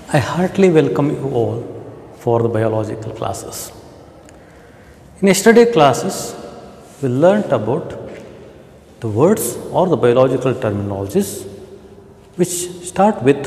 I heartily welcome you all for the biological classes. In yesterday classes, we learnt about the words or the biological terminologies which start with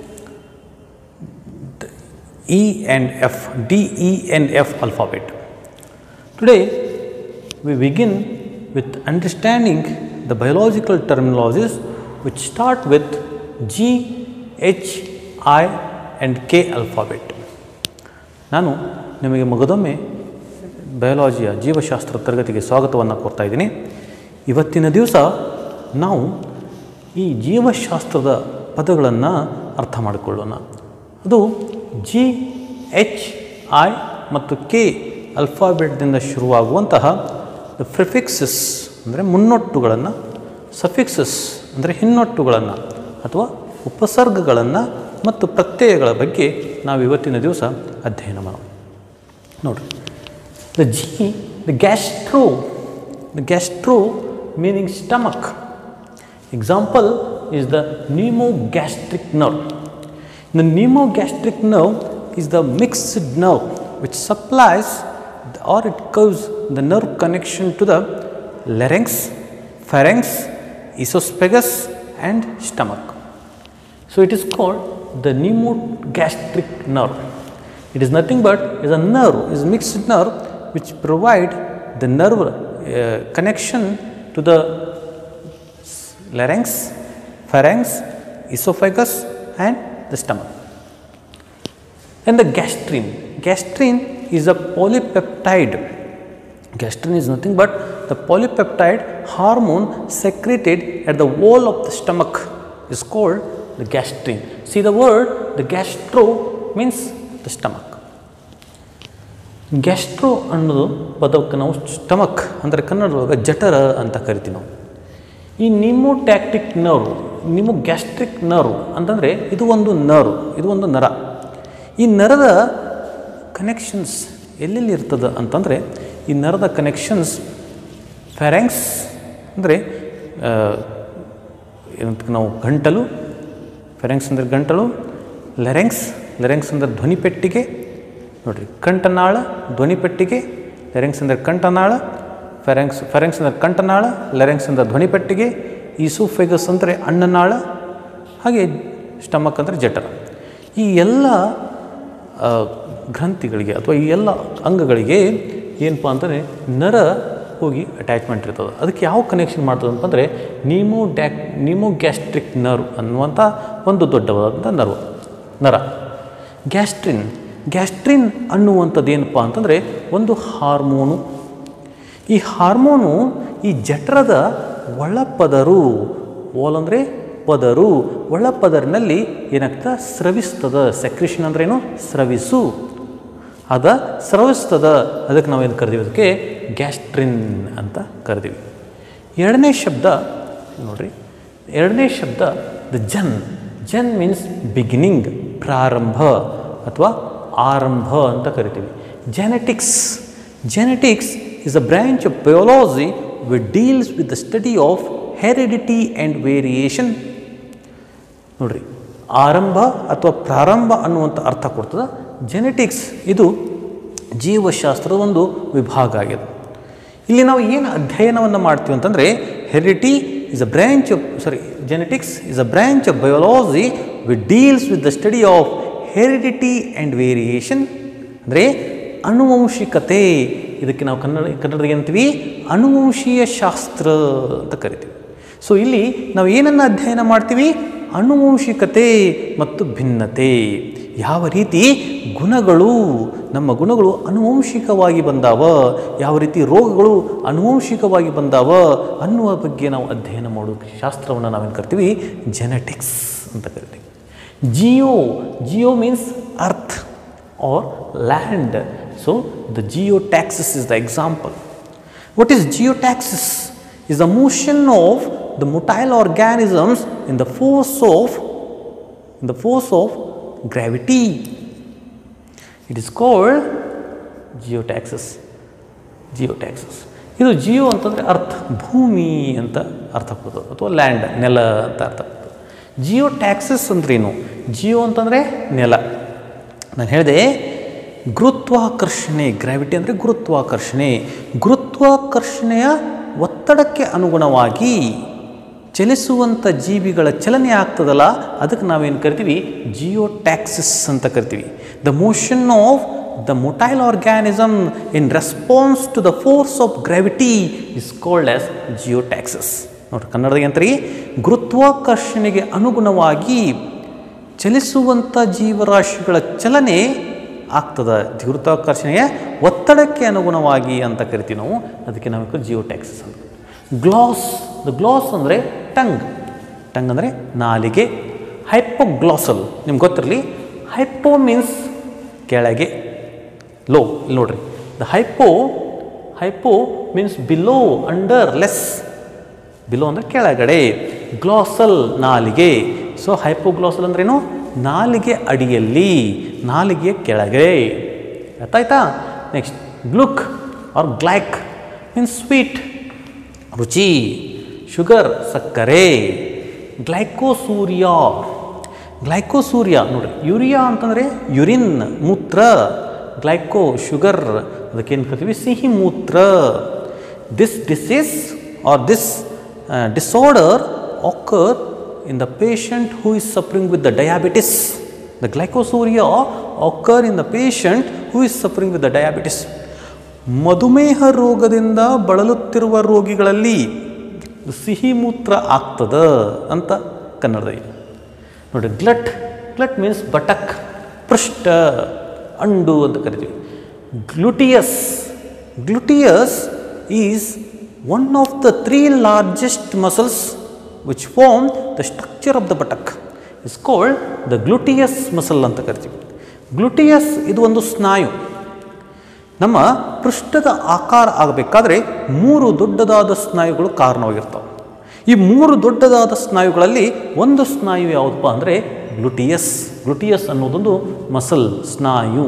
the E and F, D, E and F alphabet. Today, we begin with understanding the biological terminologies which start with G, H, I and K alphabet. ನಾನು ನಿಮಗೆ ಮಗದೊಮ್ಮೆ ಬಯಾಲಜಿಯ ಜೀವಶಾಸ್ತ್ರ ತರಗತಿಗೆ ಸ್ವಾಗತವನ್ನು ಕೋರ್ತಾ ಇದ್ದೀನಿ ಇವತ್ತಿನ ದಿವಸ ನಾವು ಈ ಜೀವಶಾಸ್ತ್ರದ ಪದಗಳನ್ನು ಅರ್ಥ ಮಾಡಿಕೊಳ್ಳೋಣ ಅದು ಜಿ ಎಚ್ ಐ ಮತ್ತು ಕೆ ಅಲ್ಫಾಬೆಟ್ದಿಂದ ಶುರುವಾಗುವಂತಹ ದ ಪ್ರಿಫಿಕ್ಸಸ್ ಅಂದರೆ ಮುನ್ನೊಟ್ಟುಗಳನ್ನು ಸಫಿಕ್ಸಸ್ ಅಂದರೆ ಹಿನ್ನೊಟ್ಟುಗಳನ್ನು ಅಥವಾ ಉಪಸರ್ಗಗಳನ್ನು ಮತ್ತು ಪ್ರತ್ಯಯಗಳ ಬಗ್ಗೆ ನಾವು ಇವತ್ತಿನ ದಿವಸ ಅಧ್ಯಯನ ಮಾಡೋಣ ನೋಡಿರಿ the G the gastro the gastro meaning stomach example is the pneumogastric nerve the pneumogastric nerve is the mixed nerve which supplies or it gives the nerve connection to the larynx, pharynx, esophagus and stomach. So it is called the pneumogastric nerve. It is nothing but is a nerve, is mixed nerve which provide the nerve uh, connection to the larynx, pharynx, esophagus and the stomach. And the gastrin, gastrin is a polypeptide. Gastrin is nothing but the polypeptide hormone secreted at the wall of the stomach is called the gastrin. See the word, the gastro means the stomach. Gastro ಅನ್ನೋದು ಪದಕ್ಕೆ ನಾವು stomach ಅಂದರೆ ಕನ್ನಡದೊಳಗೆ ಜಠರ ಅಂತ ಕರಿತೀವಿ ನಾವು ಈ ನಿಮೋಟ್ಯಾಕ್ಟಿಕ್ ನರ್ವ್ ನಿಮೋ ಗ್ಯಾಸ್ಟ್ರಿಕ್ ನರ್ವ್ ಅಂತಂದರೆ ಇದು ಒಂದು ನರ್ವ್ ಇದು ಒಂದು ನರ ಈ ನರದ ಕನೆಕ್ಷನ್ಸ್ ಎಲ್ಲೆಲ್ಲಿ ಇರ್ತದೆ ಅಂತಂದರೆ ಈ ನರದ ಕನೆಕ್ಷನ್ಸ್ ಫ್ಯಾರೆಂಕ್ಸ್ ಅಂದರೆ ಏನಂತ ನಾವು ಗಂಟಲು ಫೆರೆಂಕ್ಸ್ ಅಂದರೆ ಗಂಟಲು ಲೆರೆಂಕ್ಸ್ ಲೆರೆಂಕ್ಸ್ ಅಂದರೆ ಧ್ವನಿಪೆಟ್ಟಿಗೆ ನೋಡಿರಿ ಕಂಠನಾಳ ಧ್ವನಿಪೆಟ್ಟಿಗೆ ಲೆರೆಂಕ್ಸ್ ಅಂದರೆ ಕಂಠನಾಳ ಫೆರೆಂಕ್ಸ್ ಫೆರೆಂಕ್ಸ್ ಅಂದರೆ ಕಂಠನಾಳ ಲೆರೆಂಕ್ಸ್ ಅಂದರೆ ಧ್ವನಿಪೆಟ್ಟಿಗೆ ಈಸೋಫೆಗಸ್ ಅಂದರೆ ಅನ್ನನಾಳ ಹಾಗೆ ಸ್ಟಮಕ್ ಅಂದರೆ ಜಠರ ಈ ಎಲ್ಲ ಗ್ರಂಥಿಗಳಿಗೆ ಅಥವಾ ಈ ಎಲ್ಲ ಅಂಗಗಳಿಗೆ ಏನಪ್ಪ ಅಂತಂದರೆ ನರ ಹೋಗಿ ಅಟ್ಯಾಚ್ಮೆಂಟ್ ಇರ್ತದೆ ಅದಕ್ಕೆ ಯಾವ ಕನೆಕ್ಷನ್ ಮಾಡ್ತದೆ ಅಂತಂದರೆ ನೀಮೋ ಡ್ಯಾಕ್ ನೀಮೋಗ್ಯಾಸ್ಟ್ರಿಕ್ ನರ್ವ್ ಅನ್ನುವಂಥ ಒಂದು ದೊಡ್ಡವಾದಂಥ ನರ್ವ್ ನರ ಗ್ಯಾಸ್ಟ್ರಿನ್ ಗ್ಯಾಸ್ಟ್ರಿನ್ ಅನ್ನುವಂಥದ್ದು ಏನಪ್ಪ ಅಂತಂದರೆ ಒಂದು ಹಾರ್ಮೋನು ಈ ಹಾರ್ಮೋನು ಈ ಜಠರದ ಒಳಪದರು ಓಲ್ ಅಂದರೆ ಪದರು ಒಳಪದರಿನಲ್ಲಿ ಏನಾಗ್ತದೆ ಸ್ರವಿಸ್ತದ ಸೆಕ್ರಿಷನ್ ಅಂದ್ರೇನು ಸ್ರವಿಸು ಅದ ಸ್ರವಿಸ್ತದ ಅದಕ್ಕೆ ನಾವು ಏನು ಕರಿತೀವಿ ಅದಕ್ಕೆ ಗ್ಯಾಸ್ಟ್ರಿನ್ ಅಂತ ಕರಿತೀವಿ ಎರಡನೇ ಶಬ್ದ ನೋಡ್ರಿ ಎರಡನೇ ಶಬ್ದ the gen gen means beginning ಪ್ರಾರಂಭ ಅಥವಾ ಆರಂಭ ಅಂತ ಕರಿತೀವಿ genetics genetics is a branch of biology which deals with the study of heredity and variation ನೋಡ್ರಿ ಆರಂಭ ಅಥವಾ ಪ್ರಾರಂಭ ಅನ್ನುವಂಥ ಅರ್ಥ ಕೊಡ್ತದೆ ಜೆನೆಟಿಕ್ಸ್ ಇದು ಜೀವಶಾಸ್ತ್ರದ ಒಂದು ವಿಭಾಗ ಆಗಿದೆ ಇಲ್ಲಿ ನಾವು ಏನು ಅಧ್ಯಯನವನ್ನು ಮಾಡ್ತೀವಿ ಅಂತಂದರೆ heredity is a branch of sorry genetics is a branch of biology which deals with the study of heredity and variation ಅಂದರೆ ಅನುವಂಶಿಕತೆ ಇದಕ್ಕೆ ನಾವು ಕನ್ನಡ ಕನ್ನಡದಾಗ ಏನಂತೀವಿ ಅನುವಂಶೀಯ ಶಾಸ್ತ್ರ ಅಂತ ಕರಿತೀವಿ ಸೊ ಇಲ್ಲಿ ನಾವು ಏನನ್ನು ಅಧ್ಯಯನ ಮಾಡ್ತೀವಿ ಅನುವಂಶಿಕತೆ ಮತ್ತು ಭಿನ್ನತೆ ಯಾವ ರೀತಿ ಗುಣಗಳು ನಮ್ಮ ಗುಣಗಳು ಅನುವಂಶಿಕವಾಗಿ ಬಂದಾವ ಯಾವ ರೀತಿ ರೋಗಗಳು ಅನುವಂಶಿಕವಾಗಿ ಬಂದಾವ ಅನ್ನುವ ಬಗ್ಗೆ ನಾವು ಅಧ್ಯಯನ ಮಾಡೋ ಶಾಸ್ತ್ರವನ್ನು ನಾವೇನು ಕರಿತೀವಿ ಜೆನೆಟಿಕ್ಸ್ ಅಂತ ಕರಿತೀವಿ geo geo means earth or land so the geotaxis is the example what is geotaxis is the motion of the motile organisms in the force of in the force of gravity it is called geotaxis geotaxis ಇದು ಜಿಯೋ ಅಂತಂದರೆ ಅರ್ಥ ಭೂಮಿ ಅಂತ ಅರ್ಥ ಕೊಡ್ತದೆ ಅಥವಾ land ನೆಲ ಅಂತ ಅರ್ಥ ಕೊಡ್ತದೆ ಜಿಯೋ ಟ್ಯಾಕ್ಸಸ್ ಅಂದ್ರೇನು ಜಿಯೋ ಅಂತಂದರೆ ನೆಲ ನಾನು ಹೇಳಿದೆ ಗುರುತ್ವಾಕರ್ಷಣೆ ಗ್ರಾವಿಟಿ ಅಂದರೆ ಗುರುತ್ವಾಕರ್ಷಣೆ ಗುರುತ್ವಾಕರ್ಷಣೆಯ ಒತ್ತಡಕ್ಕೆ ಅನುಗುಣವಾಗಿ ಚಲಿಸುವಂಥ ಜೀವಿಗಳ ಚಲನೆ ಆಗ್ತದಲ್ಲ ಅದಕ್ಕೆ ನಾವೇನು ಕರಿತೀವಿ ಜಿಯೋ ಟ್ಯಾಕ್ಸಿಸ್ ಅಂತ ಕರಿತೀವಿ the motion of the motile organism in response to the force of gravity is called as geotaxis ನೋಡ್ರಿ ಕನ್ನಡದಾಗ ಎಂತ್ರಿ ಗುರುತ್ವಾಕರ್ಷಣೆಗೆ ಅನುಗುಣವಾಗಿ ಚಲಿಸುವಂಥ ಜೀವರಾಶಿಗಳ ಚಲನೆ ಆಗ್ತದೆ ಗುರುತ್ವಾಕರ್ಷಣೆಯ ಒತ್ತಡಕ್ಕೆ ಅನುಗುಣವಾಗಿ ಅಂತ ಕರಿತೀವಿ ನಾವು ಅದಕ್ಕೆ ನಾವು ಜಿಯೋ ಟ್ಯಾಕ್ಸಿಸ್ ಅಂತ ಗ್ಲಾಸ್ ದ ಗ್ಲಾಸ್ ಅಂದರೆ ಟಂಗ್ ಟಂಗ್ ಅಂದರೆ ನಾಲಿಗೆ ಹೈಪೋಗ್ಲಾಸಲ್ ನಿಮ್ಗೆ ಗೊತ್ತಿರಲಿ ಹೈಪೋ ಮೀನ್ಸ್ ಕೆಳಗೆ ಲೋ ಇಲ್ಲಿ ನೋಡ್ರಿ the hypo hypo means below under less below ಅಂದರೆ ಕೆಳಗಡೆ ಗ್ಲಾಸಲ್ ನಾಲಿಗೆ ಸೊ ಹೈಪೋಗ್ಲಾಸಲ್ ಅಂದ್ರೇನು ನಾಲಿಗೆ ಅಡಿಯಲ್ಲಿ ನಾಲಿಗೆಯ ಕೆಳಗೆ ಗೊತ್ತಾಯ್ತಾ next gluc or glyc means sweet ರುಚಿ ಶುಗರ್ ಸಕ್ಕರೆ ಗ್ಲೈಕೋಸೂರಿಯಾ ಗ್ಲೈಕೋಸೂರಿಯಾ ನೋಡ್ರಿ ಯೂರಿಯಾ ಅಂತಂದರೆ ಯುರಿನ್ ಮೂತ್ರ ಗ್ಲೈಕೋ ಶುಗರ್ ಅದಕ್ಕೇನು ಕರಿತೀವಿ ಸಿಹಿ ಮೂತ್ರ this disease or this disorder occur in the patient who is suffering with the diabetes. The glycosuria occur in the patient who is suffering with the diabetes. ಮಧುಮೇಹ ರೋಗದಿಂದ ಬಳಲುತ್ತಿರುವ ರೋಗಿಗಳಲ್ಲಿ ಸಿಹಿ ಮೂತ್ರ ಆಗ್ತದ ಅಂತ ಕನ್ನಡದಲ್ಲಿ ನೋಡಿ ಗ್ಲಟ್ ಗ್ಲಟ್ ಮೀನ್ಸ್ ಬಟಕ್ ಪೃಷ್ಠ ಅಂಡು ಅಂತ ಕರಿತೀವಿ gluteus gluteus is one of the three largest muscles which form the structure of the buttock is called the gluteus muscle ಅಂತ ಕರಿತೀವಿ ಗ್ಲುಟಿಯಸ್ ಇದು ಒಂದು ಸ್ನಾಯು ನಮ್ಮ ಪೃಷ್ಠದ ಆಕಾರ ಆಗಬೇಕಾದ್ರೆ ಮೂರು ದೊಡ್ಡದಾದ ಸ್ನಾಯುಗಳು ಕಾರಣವಾಗಿರ್ತವೆ ಈ ಮೂರು ದೊಡ್ಡದಾದ ಸ್ನಾಯುಗಳಲ್ಲಿ ಒಂದು ಸ್ನಾಯು ಯಾವುದಪ್ಪ ಅಂದರೆ ಗ್ಲುಟಿಯಸ್ ಗ್ಲುಟಿಯಸ್ ಅನ್ನೋದೊಂದು ಮಸಲ್ ಸ್ನಾಯು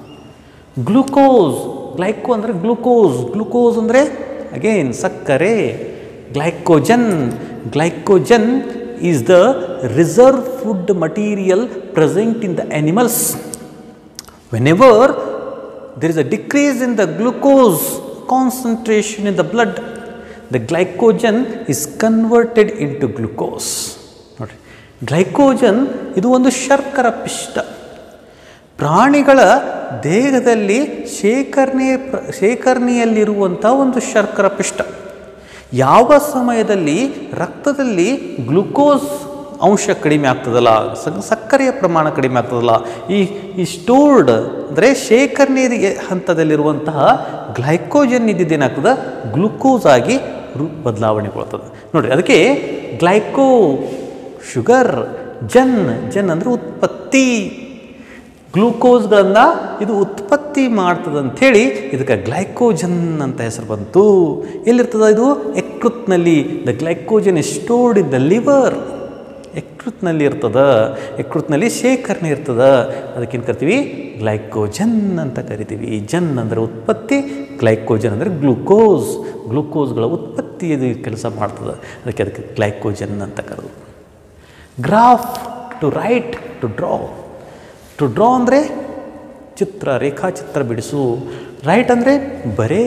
ಗ್ಲುಕೋಸ್ ಗ್ಲೈಕೋ ಅಂದರೆ ಗ್ಲುಕೋಸ್ ಗ್ಲುಕೋಸ್ ಅಂದರೆ ಅಗೇನ್ ಸಕ್ಕರೆ glycogen glycogen is the reserve food material present in the animals whenever there is a decrease in the glucose concentration in the blood the glycogen is converted into glucose ನೋಡಿ glycogen ಇದು ಒಂದು ಶರ್ಕರ ಪಿಷ್ಟ ಪ್ರಾಣಿಗಳ ದೇಹದಲ್ಲಿ ಶೇಖರಣೆ ಪ್ರ ಶೇಖರಣೆಯಲ್ಲಿರುವಂಥ ಒಂದು ಶರ್ಕರ ಪಿಷ್ಟ ಯಾವ ಸಮಯದಲ್ಲಿ ರಕ್ತದಲ್ಲಿ ಗ್ಲುಕೋಸ್ ಅಂಶ ಕಡಿಮೆ ಆಗ್ತದಲ್ಲ ಸ- ಸಕ್ಕರೆಯ ಪ್ರಮಾಣ ಕಡಿಮೆ ಆಗ್ತದಲ್ಲ ಈ ಈ ಸ್ಟೋರ್ಡ್ ಅಂದರೆ ಶೇಖರಣೆ ಹಂತದಲ್ಲಿರುವಂತಹ ಗ್ಲೈಕೋಜನ್ ಇದ್ದಿದ್ದೇನಾಗ್ತದೆ ಗ್ಲುಕೋಸ್ ಆಗಿ ರು ಬದಲಾವಣೆಗೊಳ್ತದೆ ನೋಡಿರಿ ಅದಕ್ಕೆ ಗ್ಲೈಕೋ ಶುಗರ್ ಜನ್ ಜನ್ ಅಂದರೆ ಉತ್ಪತ್ತಿ ಗ್ಲೂಕೋಸ್ಗಳನ್ನು ಇದು ಉತ್ಪತ್ತಿ ಮಾಡ್ತದೆ ಅಂಥೇಳಿ ಇದಕ್ಕೆ ಗ್ಲೈಕೋಜನ್ ಅಂತ ಹೆಸರು ಬಂತು ಎಲ್ಲಿರ್ತದ ಇದು ಎಕೃತ್ನಲ್ಲಿ the glycogen is stored in the liver ಎಕೃತ್ನಲ್ಲಿ ಇರ್ತದ ಎಕೃತ್ನಲ್ಲಿ ಶೇಖರಣೆ ಇರ್ತದ ಅದಕ್ಕೇನು ಕರಿತೀವಿ ಗ್ಲೈಕೋಜನ್ ಅಂತ ಕರಿತೀವಿ ಜನ್ ಅಂದರೆ ಉತ್ಪತ್ತಿ ಗ್ಲೈಕೋಜನ್ ಅಂದರೆ ಗ್ಲೂಕೋಸ್ ಗ್ಲೂಕೋಸ್ಗಳ ಉತ್ಪತ್ತಿ ಇದು ಕೆಲಸ ಮಾಡ್ತದೆ ಅದಕ್ಕೆ ಅದಕ್ಕೆ ಗ್ಲೈಕೋಜನ್ ಅಂತ ಕರೆದು graph to write to draw to draw ಅಂದರೆ ಚಿತ್ರ ರೇಖಾಚಿತ್ರ ಬಿಡಿಸು ರೈಟ್ ಅಂದರೆ ಬರೇ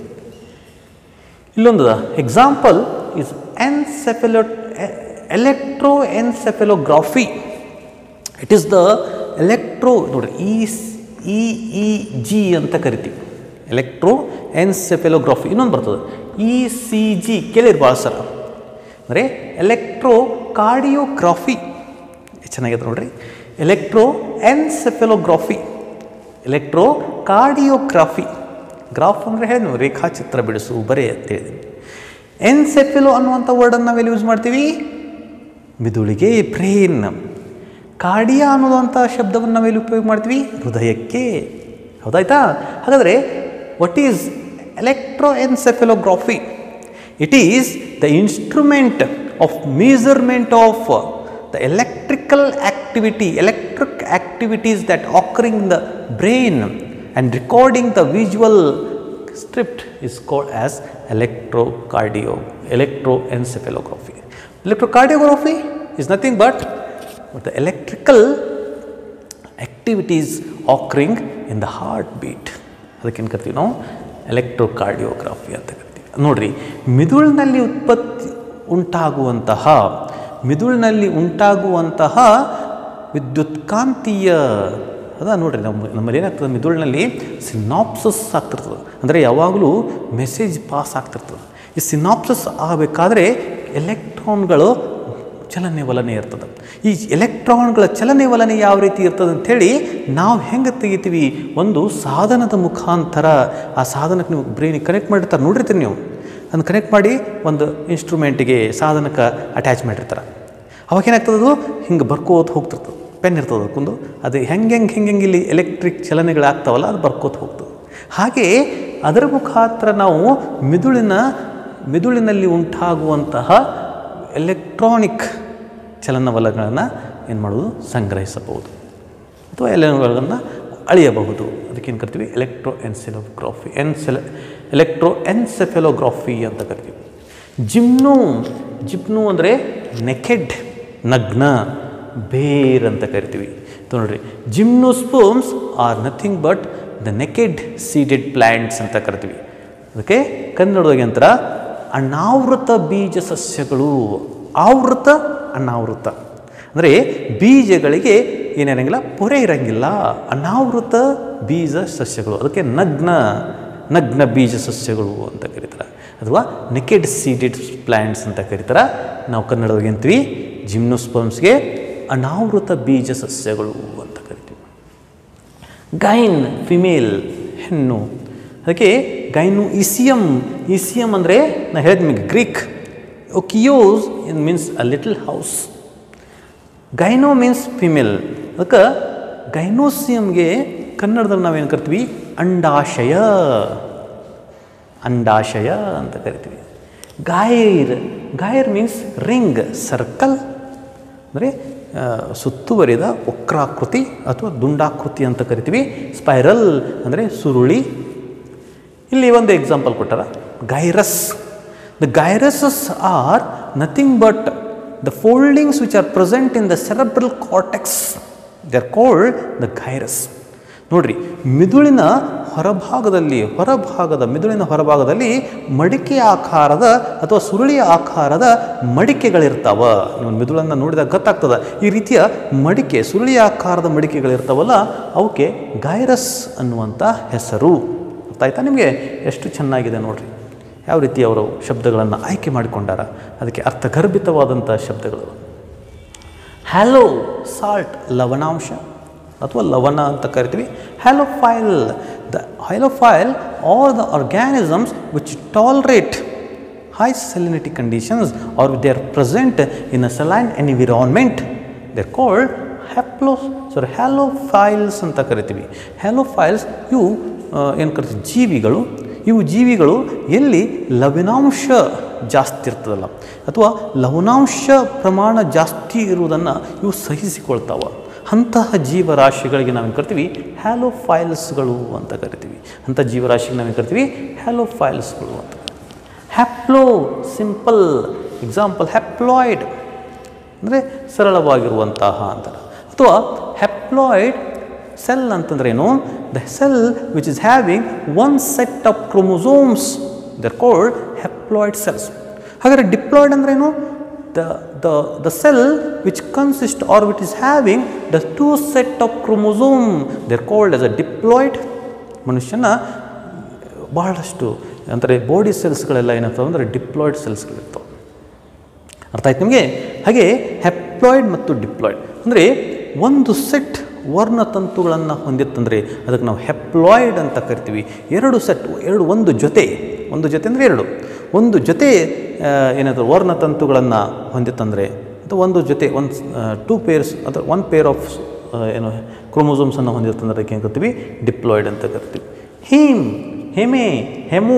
ಇಲ್ಲೊಂದು example is encephalo electro encephalography it is the electro ನೋಡ್ರಿ ಇ ಇ ಇ ಜಿ ಅಂತ ಕರಿತೀವಿ ಎಲೆಕ್ಟ್ರೋ ಎನ್ಸೆಫೆಲೋಗ್ರಾಫಿ ಇನ್ನೊಂದು ಬರ್ತದೆ ಇ ಸಿ ಜಿ ಕೇಳಿರಿ ಭಾಳ ಸರ ಅಂದರೆ ಎಲೆಕ್ಟ್ರೋ ಕಾರ್ಡಿಯೋಗ್ರಾಫಿ ಚೆನ್ನಾಗಿದೆ ನೋಡ್ರಿ electro encephalography electro cardiography graph ಅಂದರೆ ಹೇಳಿ ನೀವು ರೇಖಾಚಿತ್ರ ಬಿಡಿಸು ಬರೇ ಅಂತೇಳಿ ಎನ್ಸೆಫೆಲೋ ಅನ್ನುವಂಥ ವರ್ಡನ್ನು ನಾವೆಲ್ಲಿ ಯೂಸ್ ಮಾಡ್ತೀವಿ ಮಿದುಳಿಗೆ ಬ್ರೇನ್ ಕಾರ್ಡಿಯಾ ಅನ್ನೋದಂಥ ಶಬ್ದವನ್ನು ನಾವೆಲ್ಲಿ ಉಪಯೋಗ ಮಾಡ್ತೀವಿ ಹೃದಯಕ್ಕೆ ಹೌದಾಯ್ತಾ ಹಾಗಾದರೆ what is electro encephalography it is the instrument of measurement of the electrical activity electric activities that occurring in the brain and recording the visual strip is called as electrocardio electroencephalography electrocardiography is nothing but the electrical activities occurring in the heart beat ಅದಕ್ಕೇನು ಕರಿತೀವಿ ನಾವು ಎಲೆಕ್ಟ್ರೋಕಾರ್ಡಿಯೋಗ್ರಾಫಿ ಅಂತ ಕರಿತೀವಿ ನೋಡಿರಿ ಮಿದುಳಿನಲ್ಲಿ ಉತ್ಪತ್ತಿ ಉಂಟಾಗುವಂತಹ ಮಿದುಳಿನಲ್ಲಿ ಉಂಟಾಗುವಂತಹ ವಿದ್ಯುತ್ಕಾಂತೀಯ ಅದ ನೋಡ್ರಿ ನಮ್ಮ ನಮ್ಮಲ್ಲಿ ಏನಾಗ್ತದೆ ಮಿದುಳಿನಲ್ಲಿ ಸಿನಾಪ್ಸಸ್ ಆಗ್ತಿರ್ತದೆ ಅಂದರೆ ಯಾವಾಗಲೂ ಮೆಸೇಜ್ ಪಾಸ್ ಆಗ್ತಿರ್ತದೆ ಈ ಸಿನಾಪ್ಸಸ್ ಆಗಬೇಕಾದ್ರೆ ಎಲೆಕ್ಟ್ರಾನ್ಗಳು ಚಲನೆ ವಲನೆ ಇರ್ತದೆ ಈ ಎಲೆಕ್ಟ್ರಾನ್ಗಳ ಚಲನೆ ವಲನೆ ಯಾವ ರೀತಿ ಇರ್ತದೆ ಅಂಥೇಳಿ ನಾವು ಹೆಂಗೆ ತೆಗಿತೀವಿ ಒಂದು ಸಾಧನದ ಮುಖಾಂತರ ಆ ಸಾಧನಕ್ಕೆ ನೀವು ಬ್ರೈನಿಗೆ ಕನೆಕ್ಟ್ ಮಾಡಿರ್ತಾರೆ ನೋಡಿರ್ತೀರಿ ನೀವು ಅದನ್ನು ಕನೆಕ್ಟ್ ಮಾಡಿ ಒಂದು ಇನ್ಸ್ಟ್ರೂಮೆಂಟಿಗೆ ಸಾಧನಕ್ಕೆ ಅಟ್ಯಾಚ್ ಮಾಡಿರ್ತಾರೆ ಅವಾಗ ಏನಾಗ್ತದೆ ಅದು ಹಿಂಗೆ ಬರ್ಕೋತ ಹೋಗ್ತಿರ್ತದೆ ಪೆನ್ ಇರ್ತದೆ ಅದಕ್ಕೊಂದು ಅದು ಹೆಂಗೆ ಹೆಂಗೆ ಹೆಂಗೆ ಹೆಂಗೆ ಇಲ್ಲಿ ಎಲೆಕ್ಟ್ರಿಕ್ ಚಲನೆಗಳಾಗ್ತಾವಲ್ಲ ಅದು ಬರ್ಕೋತ ಹೋಗ್ತದೆ ಹಾಗೆ ಅದರ ಮುಖಾಂತರ ನಾವು ಮಿದುಳಿನ ಮಿದುಳಿನಲ್ಲಿ ಉಂಟಾಗುವಂತಹ ಎಲೆಕ್ಟ್ರಾನಿಕ್ ಚಲನವಲಗಳನ್ನು ಏನು ಮಾಡೋದು ಸಂಗ್ರಹಿಸಬಹುದು ಅಥವಾ ಎಲೆಗಳನ್ನು ಅಳೆಯಬಹುದು ಅದಕ್ಕೇನು ಕರಿತೀವಿ ಎಲೆಕ್ಟ್ರೋ ಎನ್ಸೆಲೋಗ್ರಾಫಿ ಎನ್ಸೆಲ ಎಲೆಕ್ಟ್ರೋ ಎನ್ಸೆಫೆಲೋಗ್ರಾಫಿ ಅಂತ ಕರಿತೀವಿ ಜಿಮ್ನು ಜಿಪ್ನು ಅಂದರೆ ನೆಕೆಡ್ ನಗ್ನ ಬೇರ್ ಅಂತ ಕರಿತೀವಿ ಇದು ನೋಡ್ರಿ gymnosperms are nothing but the naked seeded plants ಅಂತ ಕರಿತೀವಿ ಅದಕ್ಕೆ ಕನ್ನಡದಾಗ ಯಂತ್ರ ಅನಾವೃತ ಬೀಜ ಸಸ್ಯಗಳು ಆವೃತ ಅನಾವೃತ ಅಂದರೆ ಬೀಜಗಳಿಗೆ ಏನಿರಂಗಿಲ್ಲ ಪೊರೆ ಇರಂಗಿಲ್ಲ ಅನಾವೃತ ಬೀಜ ಸಸ್ಯಗಳು ಅದಕ್ಕೆ ನಗ್ನ ನಗ್ನ ಬೀಜ ಸಸ್ಯಗಳು ಅಂತ ಕರೀತಾರೆ ಅಥವಾ ನೆಕೆಡ್ ಸೀಡೆಡ್ ಪ್ಲ್ಯಾಂಟ್ಸ್ ಅಂತ ಕರೀತಾರೆ ನಾವು ಕನ್ನಡದಾಗ ಅಂತೀವಿ ಜಿಮ್ನೋಸ್ಪಮ್ಸ್ಗೆ ಅನಾವೃತ ಬೀಜ ಸಸ್ಯಗಳು ಅಂತ ಕರಿತೀವಿ ಗೈನ್ ಫಿಮೇಲ್ ಹೆಣ್ಣು ಅದಕ್ಕೆ ಗೈನು ಇಸಿಯಮ್ ಇಸಿಯಮ್ ಅಂದರೆ ನಾ ಹೇಳಿದ ನಿಮಗೆ Greek oikos in means a little house gyno means female ಅದಕ್ಕೆ ಗೈನೋಸಿಯಮ್ಗೆ ಕನ್ನಡದಲ್ಲಿ ನಾವೇನು ಕರಿತೀವಿ ಅಂಡಾಶಯ ಅಂಡಾಶಯ ಅಂತ ಕರಿತೀವಿ gyre gyre means ring circle ಅಂದರೆ ಸುತ್ತುವರಿದ ವಕ್ರಾಕೃತಿ ಅಥವಾ ದುಂಡಾಕೃತಿ ಅಂತ ಕರಿತೀವಿ ಸ್ಪೈರಲ್ ಅಂದರೆ ಸುರುಳಿ ಇಲ್ಲಿ ಒಂದು ಎಕ್ಸಾಂಪಲ್ ಕೊಟ್ಟಾರ gyrus the gyruses are nothing but the foldings which are present in the cerebral cortex they are called the gyrus ನೋಡ್ರಿ ಮಿದುಳಿನ ಹೊರಭಾಗದಲ್ಲಿ ಹೊರಭಾಗದ ಮಿದುಳಿನ ಹೊರಭಾಗದಲ್ಲಿ ಮಡಿಕೆ ಆಕಾರದ ಅಥವಾ ಸುರುಳಿಯ ಆಕಾರದ ಮಡಿಕೆಗಳಿರ್ತಾವ ನೀವು ಮಿದುಳನ್ನು ನೋಡಿದಾಗ ಗೊತ್ತಾಗ್ತದೆ ಈ ರೀತಿಯ ಮಡಿಕೆ ಸುರುಳಿಯ ಆಕಾರದ ಮಡಿಕೆಗಳಿರ್ತಾವಲ್ಲ ಅವಕ್ಕೆ ಗೈರಸ್ ಅನ್ನುವಂಥ ಹೆಸರು ಅರ್ಥ ಆಯ್ತಾ ನಿಮಗೆ ಎಷ್ಟು ಚೆನ್ನಾಗಿದೆ ನೋಡ್ರಿ ಯಾವ ರೀತಿ ಅವರು ಶಬ್ದಗಳನ್ನು ಆಯ್ಕೆ ಮಾಡಿಕೊಂಡಾರ ಅದಕ್ಕೆ ಅರ್ಥಗರ್ಭಿತವಾದಂಥ ಶಬ್ದಗಳು ಹ್ಯಾಲೋ ಸಾಲ್ಟ್ ಲವಣಾಂಶ ಅಥವಾ ಲವಣ ಅಂತ ಕರಿತೀವಿ halophile the halophile all the organisms which tolerate high salinity conditions are they are present in a saline environment they are called haplo sorry halophiles ಅಂತ ಕರಿತೀವಿ ಹ್ಯಾಲೋಫೈಲ್ಸ್ ಇವು ಏನು ಕರಿತೀವಿ ಜೀವಿಗಳು ಇವು ಜೀವಿಗಳು ಎಲ್ಲಿ ಲವಣಾಂಶ ಜಾಸ್ತಿ ಇರ್ತದಲ್ಲ ಅಥವಾ ಲವಣಾಂಶ ಪ್ರಮಾಣ ಜಾಸ್ತಿ ಇರುವುದನ್ನು ಇವು ಸಹಿಸಿಕೊಳ್ತಾವೆ ಅಂತಹ ಜೀವರಾಶಿಗಳಿಗೆ ನಾವೇನು ಕರಿತೀವಿ ಹ್ಯಾಲೋಫೈಲ್ಸ್ಗಳು ಅಂತ ಕರಿತೀವಿ ಅಂಥ ಜೀವರಾಶಿಗೆ ನಾವೇನು ಕರಿತೀವಿ ಹ್ಯಾಲೋಫೈಲ್ಸ್ಗಳು ಅಂತ ಹ್ಯಾಪ್ಲೋ ಸಿಂಪಲ್ ಎಕ್ಸಾಂಪಲ್ ಹ್ಯಾಪ್ಲಾಯ್ಡ್ ಅಂದರೆ ಸರಳವಾಗಿರುವಂತಹ ಅಂತಾರೆ ಅಥವಾ ಹ್ಯಾಪ್ಲಾಯ್ಡ್ ಸೆಲ್ ಅಂತಂದ್ರೇನು the cell which is having one set of chromosomes they're called haploid cells ಹಾಗಾದರೆ ಡಿಪ್ಲಾಯ್ಡ್ ಅಂದ್ರೇನು the the the cell which consist are with is having the two set of chromosome they're called as a diploid ಮನುಷ್ಯನ ಬಹಳಷ್ಟು ಅಂದರೆ body ಸೆಲ್ಸ್ಗಳೆಲ್ಲ ಏನಾಗ್ತವೆ ಅಂದರೆ diploid ಸೆಲ್ಸ್ಗಳಿರ್ತವೆ ಅರ್ಥ ಆಯ್ತು ನಿಮಗೆ ಹಾಗೆ ಹೆಪ್ಲಾಯ್ಡ್ ಮತ್ತು ಡಿಪ್ಲಾಯ್ಡ್ ಅಂದರೆ ಒಂದು ಸೆಟ್ ವರ್ಣತಂತುಗಳನ್ನು ಹೊಂದಿತ್ತಂದರೆ ಅದಕ್ಕೆ ನಾವು ಹೆಪ್ಲಾಯ್ಡ್ ಅಂತ ಕರಿತೀವಿ ಎರಡು ಸೆಟ್ ಎರಡು ಒಂದು ಜೊತೆ ಒಂದು ಜೊತೆ ಅಂದರೆ ಎರಡು ಒಂದು ಜೊತೆ ಏನಾದರೂ ವರ್ಣತಂತುಗಳನ್ನು ಹೊಂದಿತ್ತಂದರೆ ಅಥವಾ ಒಂದು ಜೊತೆ ಒಂದು ಟೂ ಪೇರ್ಸ್ ಅಥವಾ ಒನ್ ಪೇರ್ ಆಫ್ ಏನು ಕ್ರೋಮೋಸೋಮ್ಸನ್ನು ಹೊಂದಿರ್ತಂದ್ರೆ ಅದಕ್ಕೆ ಏನು ಕರಿತೀವಿ ಡಿಪ್ಲಾಯ್ಡ್ ಅಂತ ಕರಿತೀವಿ ಹೀಮ್ ಹೆಮೆ ಹೆಮು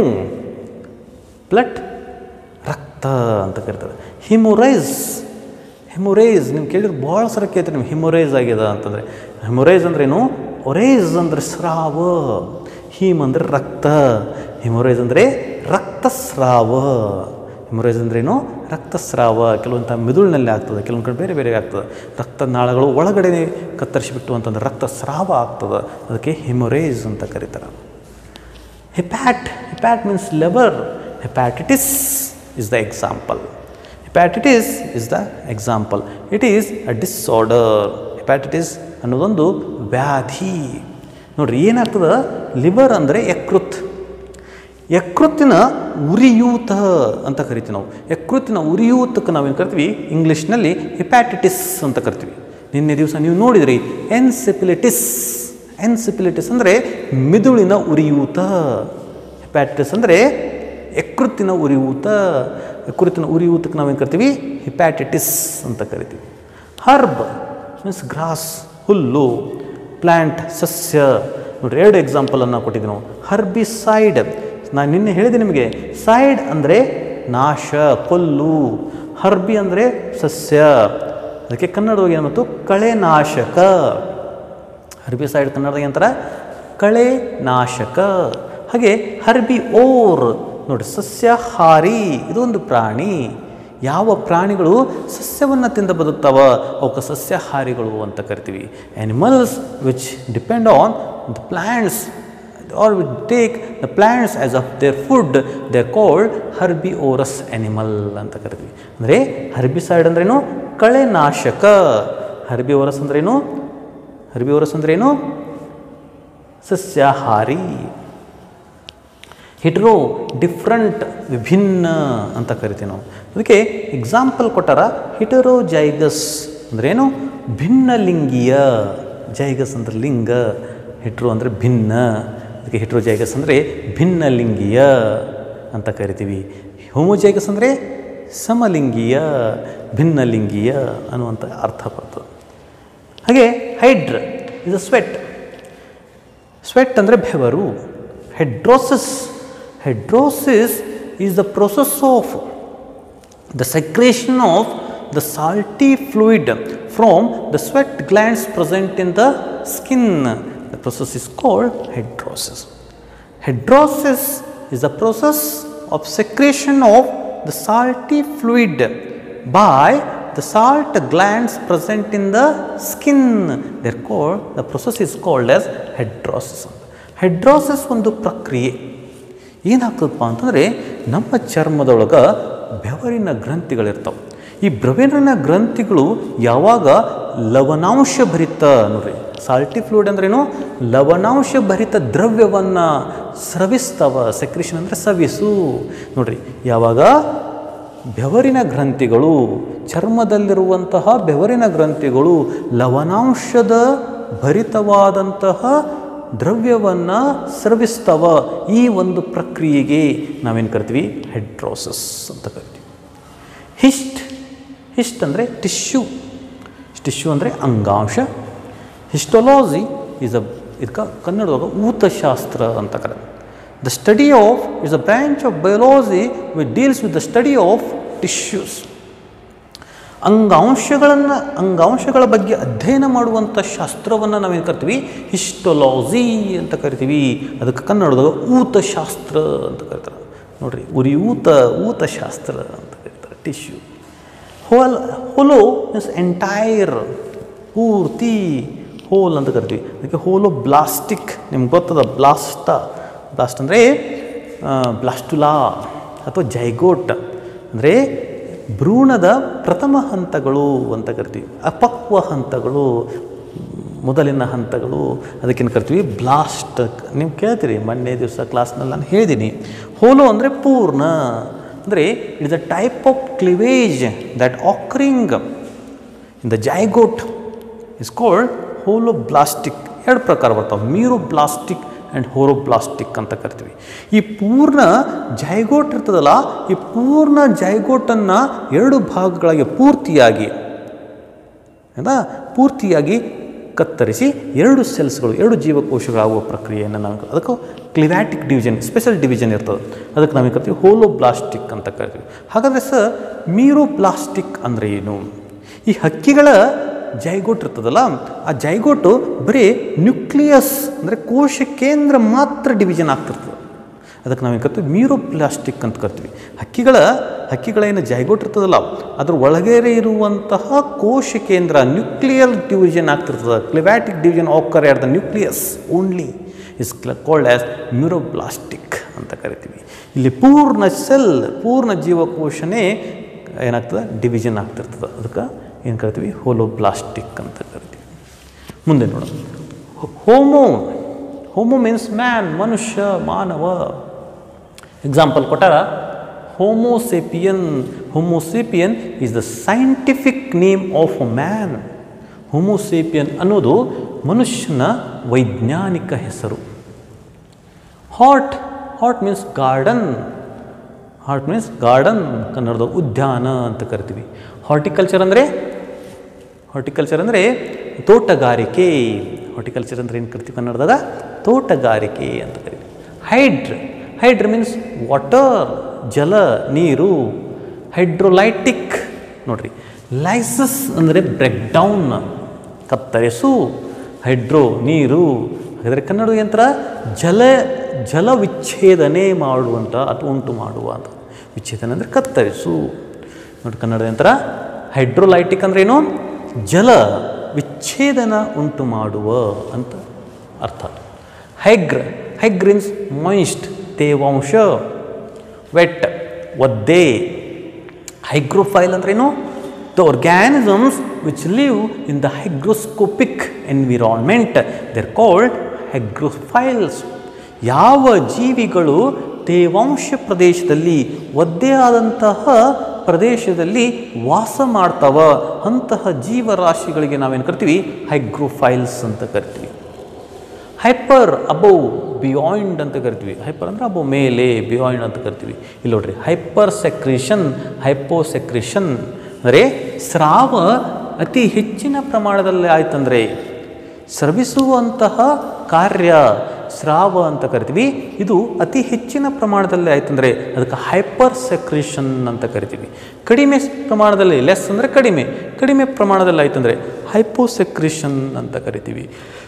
ಬ್ಲಡ್ ರಕ್ತ ಅಂತ ಕರೀತಾರೆ ಹಿಮೊರೈಸ್ ಹಿಮೊರೈಸ್ ನೀವು ಕೇಳಿದ್ರೆ ಭಾಳ ಸರ ಕೇಳ್ತೀರಿ ನೀವು ಹಿಮೊರೈಸ್ ಆಗ್ಯದ ಅಂತಂದರೆ ಹಿಮೊರೈಸ್ ಅಂದ್ರೇನು ಒರೈಸ್ ಅಂದರೆ ಸ್ರಾವ ಹೀಮ್ ಅಂದರೆ ರಕ್ತ ಹಿಮೊರೈಸ್ ಅಂದರೆ ರಕ್ತಸ್ರಾವ ಹಿಮೊರೇಜ್ ಅಂದ್ರೇನು ರಕ್ತಸ್ರಾವ ಕೆಲವೊಂಥ ಮೆದುಳಿನಲ್ಲಿ ಆಗ್ತದೆ ಕೆಲವೊಂದು ಕಡೆ ಬೇರೆ ಬೇರೆ ಆಗ್ತದೆ ರಕ್ತನಾಳಗಳು ಒಳಗಡೆ ಕತ್ತರಿಸಿಬಿಟ್ಟು ಅಂತಂದ್ರೆ ರಕ್ತಸ್ರಾವ ಆಗ್ತದೆ ಅದಕ್ಕೆ ಹಿಮೊರೇಜ್ ಅಂತ ಕರೀತಾರೆ hepat hepat means liver hepatitis is the example hepatitis is the example it is a disorder hepatitis ಅನ್ನೋದೊಂದು ವ್ಯಾಧಿ ನೋಡ್ರಿ ಏನಾಗ್ತದೆ ಲಿವರ್ ಅಂದರೆ ಯಕೃತ್ ಯಕೃತ್ತಿನ ಉರಿಯೂತ ಅಂತ ಕರಿತೀವಿ ನಾವು ಯಕೃತ್ತಿನ ಉರಿಯೂತಕ್ಕೆ ನಾವೇನು ಕರಿತೀವಿ ಇಂಗ್ಲೀಷ್ನಲ್ಲಿ ಹೆಪ್ಯಾಟಿಟಿಸ್ ಅಂತ ಕರಿತೀವಿ ನಿನ್ನೆ ದಿವಸ ನೀವು ನೋಡಿದ್ರಿ ಎನ್ಸಿಪಿಲಿಟಿಸ್ ಎನ್ಸಿಪಿಲಿಟಿಸ್ ಅಂದರೆ ಮಿದುಳಿನ ಉರಿಯೂತ ಹೆಪ್ಯಾಟಿಟಿಸ್ ಅಂದರೆ ಯಕೃತ್ತಿನ ಉರಿಯೂತ ಯಕೃತ್ತಿನ ಉರಿಯೂತಕ್ಕೆ ನಾವೇನು ಕರಿತೀವಿ ಹಿಪ್ಯಾಟಿಟಿಸ್ ಅಂತ ಕರಿತೀವಿ ಹರ್ಬ್ ಮೀನ್ಸ್ ಗ್ರಾಸ್ ಹುಲ್ಲು ಪ್ಲ್ಯಾಂಟ್ ಸಸ್ಯ ನೋಡ್ರಿ ಎರಡು ಎಕ್ಸಾಂಪಲನ್ನು ಕೊಟ್ಟಿದ್ದೆ ನಾವು ಹರ್ಬಿಸೈಡ್ ನಾನು ನಿನ್ನೆ ಹೇಳಿದೆ ನಿಮಗೆ ಸೈಡ್ ಅಂದರೆ ನಾಶ ಕೊಲ್ಲು ಹರ್ಬಿ ಅಂದರೆ ಸಸ್ಯ ಅದಕ್ಕೆ ಕನ್ನಡವಾಗಿ ಏನು ಮತ್ತು ಕಳೆನಾಶಕ ಹರ್ಬಿಸೈಡ್ ಕನ್ನಡದಾಗ ಏನಂತಾರೆ ಕಳೆ ನಾಶಕ ಹಾಗೆ ಹರ್ಬಿ ಓರ್ ನೋಡಿ ಸಸ್ಯಾಹಾರಿ ಇದೊಂದು ಪ್ರಾಣಿ ಯಾವ ಪ್ರಾಣಿಗಳು ಸಸ್ಯವನ್ನು ತಿಂದ ಬದುಕ್ತಾವ ಅವಕ್ಕೆ ಸಸ್ಯಾಹಾರಿಗಳು ಅಂತ ಕರಿತೀವಿ animals which depend on the plants are which take the plants as of their food they called herbivorous animal ಅಂತ ಕರಿತೀವಿ ಅಂದರೆ ಹರ್ಬಿಸೈಡ್ ಅಂದ್ರೇನು ಕಳೆನಾಶಕ ಹರ್ಬಿ ಓರಸ್ ಅಂದ್ರೇನು ಹರ್ಬಿ ಓರಸ್ ಅಂದ್ರೇನು ಸಸ್ಯಾಹಾರಿ ಹಿಟ್ರೋ ಡಿಫ್ರೆಂಟ್ ವಿಭಿನ್ನ ಅಂತ ಕರಿತೀವಿ ನಾವು ಅದಕ್ಕೆ ಎಕ್ಸಾಂಪಲ್ ಕೊಟ್ಟಾರ ಹಿಟರೋ ಜೈಗಸ್ ಅಂದ್ರೇನು ಭಿನ್ನಲಿಂಗೀಯ ಜೈಗಸ್ ಅಂದ್ರೆ ಲಿಂಗ ಹಿಟ್ರೋ ಅಂದರೆ ಭಿನ್ನ ಅದಕ್ಕೆ ಹಿಟ್ರೋ ಜೈಗಸ್ ಅಂದರೆ ಭಿನ್ನಲಿಂಗೀಯ ಅಂತ ಕರಿತೀವಿ ಹೋಮೋಜೈಗಸ್ ಅಂದರೆ ಸಮಲಿಂಗೀಯ ಭಿನ್ನಲಿಂಗೀಯ ಅನ್ನುವಂಥ ಅರ್ಥ ಬರ್ತದೆ ಹಾಗೆ hydr is a sweat sweat ಅಂದರೆ ಬೆವರು hidrosis hidrosis is the process of the secretion of the salty fluid from the sweat glands present in the skin. The process is called hydrosis. Hydrosis is the process of secretion of the salty fluid by the salt glands present in the skin. Therefore, the process is called as hydrosis. Hydrosis ಒಂದು ಪ್ರಕ್ರಿಯೆ ಏನಾಗ್ತದಪ್ಪ ಅಂತಂದರೆ ನಮ್ಮ ಚರ್ಮದೊಳಗೆ ಬೆವರಿನ ಗ್ರಂಥಿಗಳಿರ್ತಾವೆ ಈ ಬೆವರಿನ ಗ್ರಂಥಿಗಳು ಯಾವಾಗ ಲವಣಾಂಶ ಭರಿತ ನೋಡ್ರಿ ಸಾಲ್ಟಿ ಫ್ಲೂಯಿಡ್ ಅಂದ್ರೇನು ಲವಣಾಂಶ ಭರಿತ ದ್ರವ್ಯವನ್ನು ಸ್ರವಿಸ್ತವ ಸೆಕ್ರಿಷನ್ ಅಂದರೆ ಸವಿಸು ನೋಡ್ರಿ ಯಾವಾಗ ಬೆವರಿನ ಗ್ರಂಥಿಗಳು ಚರ್ಮದಲ್ಲಿರುವಂತಹ ಬೆವರಿನ ಗ್ರಂಥಿಗಳು ಲವಣಾಂಶದ ಭರಿತವಾದಂತಹ ದ್ರವ್ಯವನ್ನು ಸ್ರವಿಸ್ತವ ಈ ಒಂದು ಪ್ರಕ್ರಿಯೆಗೆ ನಾವೇನು ಕರಿತೀವಿ ಹೆಡ್ರೋಸಸ್ ಅಂತ ಕರಿತೀವಿ ಹಿಸ್ಟ್ ಹಿಸ್ಟ್ ಅಂದರೆ ಟಿಶ್ಯೂ ಟಿಶ್ಯೂ ಅಂದರೆ ಅಂಗಾಂಶ ಹಿಸ್ಟೊಲಾಜಿ ಈಸ್ ಅ ಇದಕ್ಕೆ ಕನ್ನಡದಾಗ ಊತಶಾಸ್ತ್ರ ಅಂತ ಕರೆ the study of is a branch of biology which deals with the study of tissues ಅಂಗಾಂಶಗಳನ್ನು ಅಂಗಾಂಶಗಳ ಬಗ್ಗೆ ಅಧ್ಯಯನ ಮಾಡುವಂಥ ಶಾಸ್ತ್ರವನ್ನು ನಾವೇನು ಕರಿತೀವಿ ಹಿಸ್ಟೊಲಾಜಿ ಅಂತ ಕರಿತೀವಿ ಅದಕ್ಕೆ ಕನ್ನಡದಾಗ ಊತಶಾಸ್ತ್ರ ಅಂತ ಕರೀತಾರೆ ನೋಡ್ರಿ ಉರಿ ಊತ ಊತಶಾಸ್ತ್ರ ಅಂತ ಕರೀತಾರೆ tissue whole holo means entire ಪೂರ್ತಿ ಹೋಲ್ ಅಂತ ಕರಿತೀವಿ ಅದಕ್ಕೆ ಹೋಲೋ ಬ್ಲಾಸ್ಟಿಕ್ ನಿಮ್ಗೆ ಗೊತ್ತದ ಬ್ಲಾಸ್ಟ ಬ್ಲಾಸ್ಟ್ ಅಂದರೆ ಬ್ಲಾಸ್ಟುಲಾ ಅಥವಾ ಜೈಗೋಟ್ ಅಂದರೆ ಭ್ರೂಣದ ಪ್ರಥಮ ಹಂತಗಳು ಅಂತ ಕರಿತೀವಿ ಅಪಕ್ವ ಹಂತಗಳು ಮೊದಲಿನ ಹಂತಗಳು ಅದಕ್ಕೇನು ಕರಿತೀವಿ ಬ್ಲಾಸ್ಟ್ ನೀವು ಕೇಳ್ತೀರಿ ಮೊನ್ನೆ ದಿವಸ ಕ್ಲಾಸ್ನಲ್ಲಿ ನಾನು ಹೇಳಿದ್ದೀನಿ ಹೋಲೋ ಅಂದರೆ ಪೂರ್ಣ ಅಂದರೆ it is a type of cleavage that occurring in the zygote is called holoblastic ಎರಡು ಪ್ರಕಾರ ಬರ್ತಾವೆ ಮೀರೋಬ್ಲಾಸ್ಟಿಕ್ ಆ್ಯಂಡ್ ಹೋರೋಬ್ಲಾಸ್ಟಿಕ್ ಅಂತ ಕರಿತೀವಿ ಈ ಪೂರ್ಣ ಜೈಗೋಟ್ ಇರ್ತದಲ್ಲ ಈ ಪೂರ್ಣ ಜೈಗೋಟನ್ನು ಎರಡು ಭಾಗಗಳಾಗಿ ಪೂರ್ತಿಯಾಗಿ ಆಯ್ತಾ ಪೂರ್ತಿಯಾಗಿ ಕತ್ತರಿಸಿ ಎರಡು ಸೆಲ್ಸ್ಗಳು ಎರಡು ಜೀವಕೋಶಗಳಾಗುವ ಪ್ರಕ್ರಿಯೆಯನ್ನು ನಾವು ಅದಕ್ಕೆ ಕ್ಲಿವ್ಯಾಟಿಕ್ ಡಿವಿಷನ್ ಸ್ಪೆಷಲ್ ಡಿವಿಷನ್ ಇರ್ತದೆ ಅದಕ್ಕೆ ನಾವೇನು ಕರಿತೀವಿ ಹೋಲೋಬ್ಲಾಸ್ಟಿಕ್ ಅಂತ ಕರಿತೀವಿ ಹಾಗಾದರೆ ಸರ್ ಮೀರೋಬ್ಲಾಸ್ಟಿಕ್ ಅಂದರೆ ಏನು ಈ ಹಕ್ಕಿಗಳ ಜೈಗೋಟ್ ಇರ್ತದಲ್ಲ ಆ ಜೈಗೋಟು ಬರೀ ನ್ಯೂಕ್ಲಿಯಸ್ ಅಂದರೆ ಕೋಶ ಕೇಂದ್ರ ಮಾತ್ರ ಡಿವಿಷನ್ ಆಗ್ತಿರ್ತದೆ ಅದಕ್ಕೆ ನಾವೇನು ಕರಿತೀವಿ ಮ್ಯೂರೋಪ್ಲಾಸ್ಟಿಕ್ ಅಂತ ಕರಿತೀವಿ ಹಕ್ಕಿಗಳ ಹಕ್ಕಿಗಳ ಏನು ಜೈಗೋಟ್ ಇರ್ತದಲ್ಲ ಅದ್ರ ಒಳಗಡೆ ಇರುವಂತಹ ಕೋಶ ಕೇಂದ್ರ ನ್ಯೂಕ್ಲಿಯರ್ ಡಿವಿಷನ್ ಆಗ್ತಿರ್ತದೆ cleavatic division occur at the nucleus only is called as meroblastic ಅಂತ ಕರಿತೀವಿ ಇಲ್ಲಿ ಪೂರ್ಣ ಸೆಲ್ ಪೂರ್ಣ ಜೀವಕೋಶನೇ ಏನಾಗ್ತದೆ ಡಿವಿಷನ್ ಆಗ್ತಿರ್ತದೆ ಅದಕ್ಕೆ ಏನು ಕರಿತೀವಿ ಹೋಲೋಬ್ಲಾಸ್ಟಿಕ್ ಅಂತ ಕರಿತೀವಿ ಮುಂದೆ ನೋಡೋಣ ಹೋಮೋ ಹೋಮೋ ಮೀನ್ಸ್ ಮ್ಯಾನ್ ಮನುಷ್ಯ ಮಾನವ ಎಕ್ಸಾಂಪಲ್ ಕೊಟ್ಟಾರ homo sapien homo sapien is the scientific name of a man homo sapien ಅನ್ನೋದು ಮನುಷ್ಯನ ವೈಜ್ಞಾನಿಕ ಹೆಸರು hort hort means garden hort means garden ಕನ್ನಡದ ಉದ್ಯಾನ ಅಂತ ಕರಿತೀವಿ ಹಾರ್ಟಿಕಲ್ಚರ್ ಅಂದರೆ ಹಾರ್ಟಿಕಲ್ಚರ್ ಅಂದರೆ ತೋಟಗಾರಿಕೆ ಹಾರ್ಟಿಕಲ್ಚರ್ ಅಂದರೆ ಏನು ಕರಿತೀವಿ ಕನ್ನಡದಾಗ ತೋಟಗಾರಿಕೆ ಅಂತ ಕರಿತೀವಿ ಹೈಡ್ರ್ ಹೈಡ್ರ್ ಮೀನ್ಸ್ ವಾಟರ್ ಜಲ ನೀರು ಹೈಡ್ರೋಲೈಟಿಕ್ ನೋಡ್ರಿ ಲೈಸಸ್ ಅಂದರೆ ಬ್ರೇಕ್ ಡೌನ್ ಕತ್ತರಿಸು ಹೈಡ್ರೋ ನೀರು ಹಾಗಾದರೆ ಕನ್ನಡ ಯಂತ್ರ ಜಲ ಜಲ ವಿಚ್ಛೇದನೆ ಮಾಡುವಂಥ ಅಥವಾ ಉಂಟು ಮಾಡುವ ಅಂತ ವಿಚ್ಛೇದನೆ ಅಂದರೆ ಕತ್ತರಿಸು ನೋಡಿ ಕನ್ನಡ ಯಂತ್ರ ಹೈಡ್ರೋಲೈಟಿಕ್ ಅಂದ್ರೆ ಏನು ಜಲ ವಿಚ್ಛೇದನ ಉಂಟು ಮಾಡುವ ಅಂತ ಅರ್ಥ ಹೈಗ್ರ ಹೈಗ್ರಿನ್ಸ್ ಮಾಯಿಸ್ಟ್ ತೇವಾಂಶ ವೆಟ್ ಒದ್ದೆ ಹೈಗ್ರೋಫೈಲ್ ಅಂದ್ರೇನು the organisms which live in the hygroscopic environment they're called hygrophiles ಯಾವ ಜೀವಿಗಳು ತೇವಾಂಶ ಪ್ರದೇಶದಲ್ಲಿ ಒದ್ದೆ ಆದಂತಹ ಪ್ರದೇಶದಲ್ಲಿ ವಾಸ ಮಾಡ್ತಾವ ಅಂತಹ ಜೀವರಾಶಿಗಳಿಗೆ ನಾವೇನು ಕರಿತೀವಿ ಹೈಗ್ರೋಫೈಲ್ಸ್ ಅಂತ ಕರಿತೀವಿ ಹೈಪರ್ ಅಬೌವ್ ಬಿಯಾಂಡ್ ಅಂತ ಕರಿತೀವಿ ಹೈಪರ್ ಅಂದರೆ ಅಬೌವ್ ಮೇಲೆ ಬಿಯಾಂಡ್ ಅಂತ ಕರಿತೀವಿ ಇಲ್ಲಿ ನೋಡ್ರಿ ಹೈಪರ್ ಸೆಕ್ರೇಷನ್ ಹೈಪೋಸೆಕ್ರೇಷನ್ ಅಂದರೆ ಸ್ರಾವ ಅತಿ ಹೆಚ್ಚಿನ ಪ್ರಮಾಣದಲ್ಲಿ ಆಯ್ತಂದರೆ ಸ್ರವಿಸುವಂತಹ ಕಾರ್ಯ ಸ್ರಾವ ಅಂತ ಕರಿತೀವಿ ಇದು ಅತಿ ಹೆಚ್ಚಿನ ಪ್ರಮಾಣದಲ್ಲಿ ಆಯ್ತಂದರೆ ಅದಕ್ಕೆ ಹೈಪರ್ ಸೆಕ್ರೇಷನ್ ಅಂತ ಕರಿತೀವಿ ಕಡಿಮೆ ಪ್ರಮಾಣದಲ್ಲಿ ಲೆಸ್ ಅಂದರೆ ಕಡಿಮೆ ಕಡಿಮೆ ಪ್ರಮಾಣದಲ್ಲಿ ಆಯ್ತಂದರೆ ಹೈಪೋಸೆಕ್ರೇಷನ್ ಅಂತ ಕರಿತೀವಿ